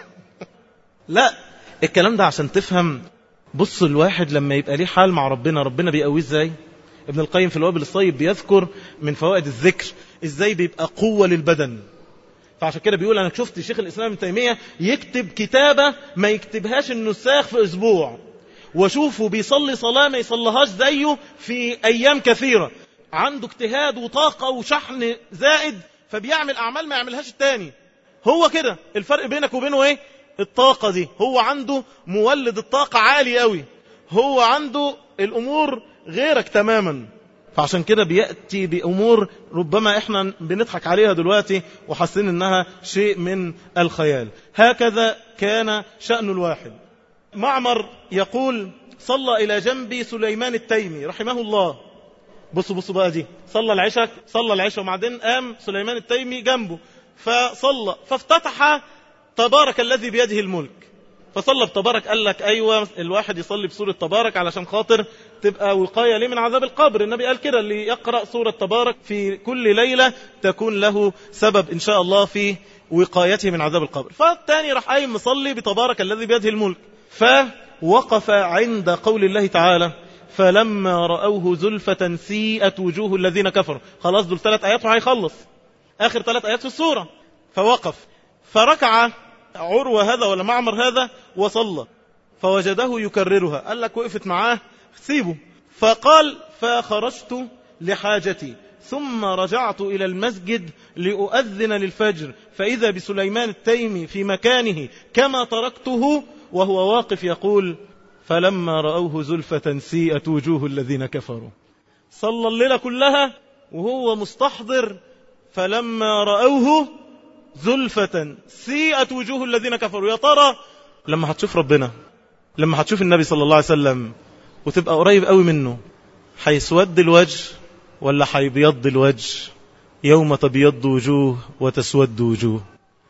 لا الكلام ده عشان تفهم بص الواحد لما يبقى ليه حال مع ربنا ربنا بيقويه ازاي ابن القيم في الوابل الصيب بيذكر من فوائد الذكر ازاي بيبقى قوة للبدن فعشان كده بيقول انا شفت شيخ الاسلام ابن تيمية يكتب كتابة ما يكتبهاش النساخ في اسبوع وشوفه بيصلي صلاة ما يصليهاش زيه في ايام كثيرة عنده اجتهاد وطاقة وشحن زائد فبيعمل أعمال ما يعملهاش التاني هو كده الفرق بينك وبينه ايه الطاقة دي هو عنده مولد الطاقة عالي قوي هو عنده الأمور غيرك تماما فعشان كده بيأتي بأمور ربما احنا بنضحك عليها دلوقتي وحاسين انها شيء من الخيال هكذا كان شأن الواحد معمر يقول صلى إلى جنبي سليمان التيمي رحمه الله بصوا بصوا بقى دي صلى العشاء صلى العشاء وبعدين قام سليمان التيمي جنبه فصلى فافتتح تبارك الذي بيده الملك فصلى بتبارك قال لك أيوة الواحد يصلي بسورة تبارك علشان خاطر تبقى وقاية ليه من عذاب القبر النبي قال كده اللي يقرأ سورة تبارك في كل ليلة تكون له سبب إن شاء الله في وقايته من عذاب القبر فالتاني راح قايم مصلي بتبارك الذي بيده الملك فوقف عند قول الله تعالى فلما رأوه زلفة سيئت وجوه الذين كفروا خلاص دول ثلاث آيات وهيخلص آخر ثلاث آيات في السورة فوقف فركع عروة هذا ولا معمر هذا وصلى فوجده يكررها قال لك وقفت معاه سيبه فقال فخرجت لحاجتي ثم رجعت إلى المسجد لأؤذن للفجر فإذا بسليمان التيمي في مكانه كما تركته وهو واقف يقول فلما رأوه زلفة سيئت وجوه الذين كفروا صلى الليلة كلها وهو مستحضر فلما رأوه زلفة سيئت وجوه الذين كفروا يا ترى لما هتشوف ربنا لما هتشوف النبي صلى الله عليه وسلم وتبقى قريب قوي منه هيسود الوجه ولا هيبيض الوجه يوم تبيض وجوه وتسود وجوه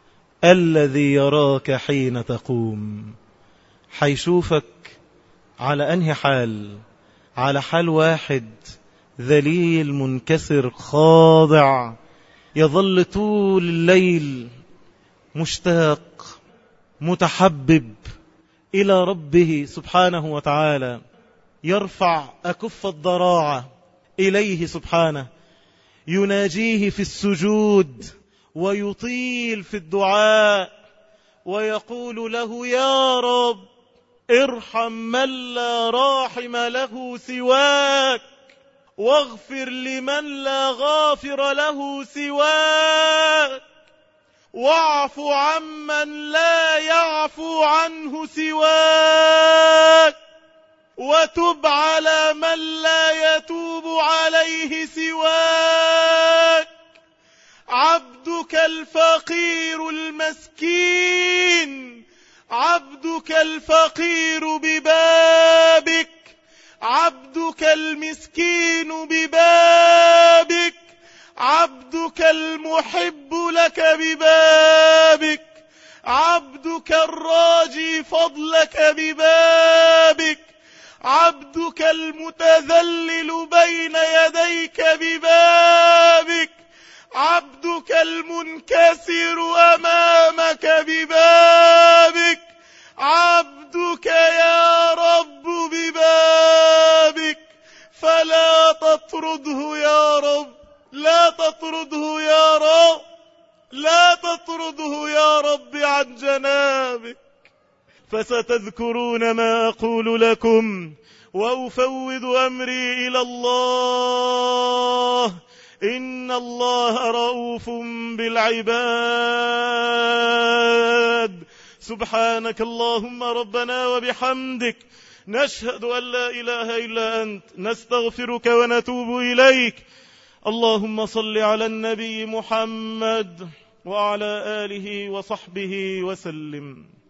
الذي يراك حين تقوم هيشوفك على أنهي حال على حال واحد ذليل منكسر خاضع يظل طول الليل مشتاق متحبب إلى ربه سبحانه وتعالى يرفع أكف الضراعة إليه سبحانه يناجيه في السجود ويطيل في الدعاء ويقول له يا رب ارحم من لا راحم له سواك واغفر لمن لا غافر له سواك واعف عمن لا يعفو عنه سواك وتب على من لا يتوب عليه سواك عبدك الفقير المسكين عبدك الفقير ببابك عبدك المسكين ببابك عبدك المحب لك ببابك عبدك الراجي فضلك ببابك عبدك المتذلل بين يديك ببابك عبدك المنكسر أمامك ببابك عبدك يا رب ببابك فلا تطرده يا رب لا تطرده يا رب لا تطرده يا رب عن جنابك فستذكرون ما أقول لكم وأفوض أمري إلى الله إن الله رؤوف بالعباد سبحانك اللهم ربنا وبحمدك نشهد أن لا إله إلا أنت نستغفرك ونتوب إليك اللهم صل على النبي محمد وعلى آله وصحبه وسلم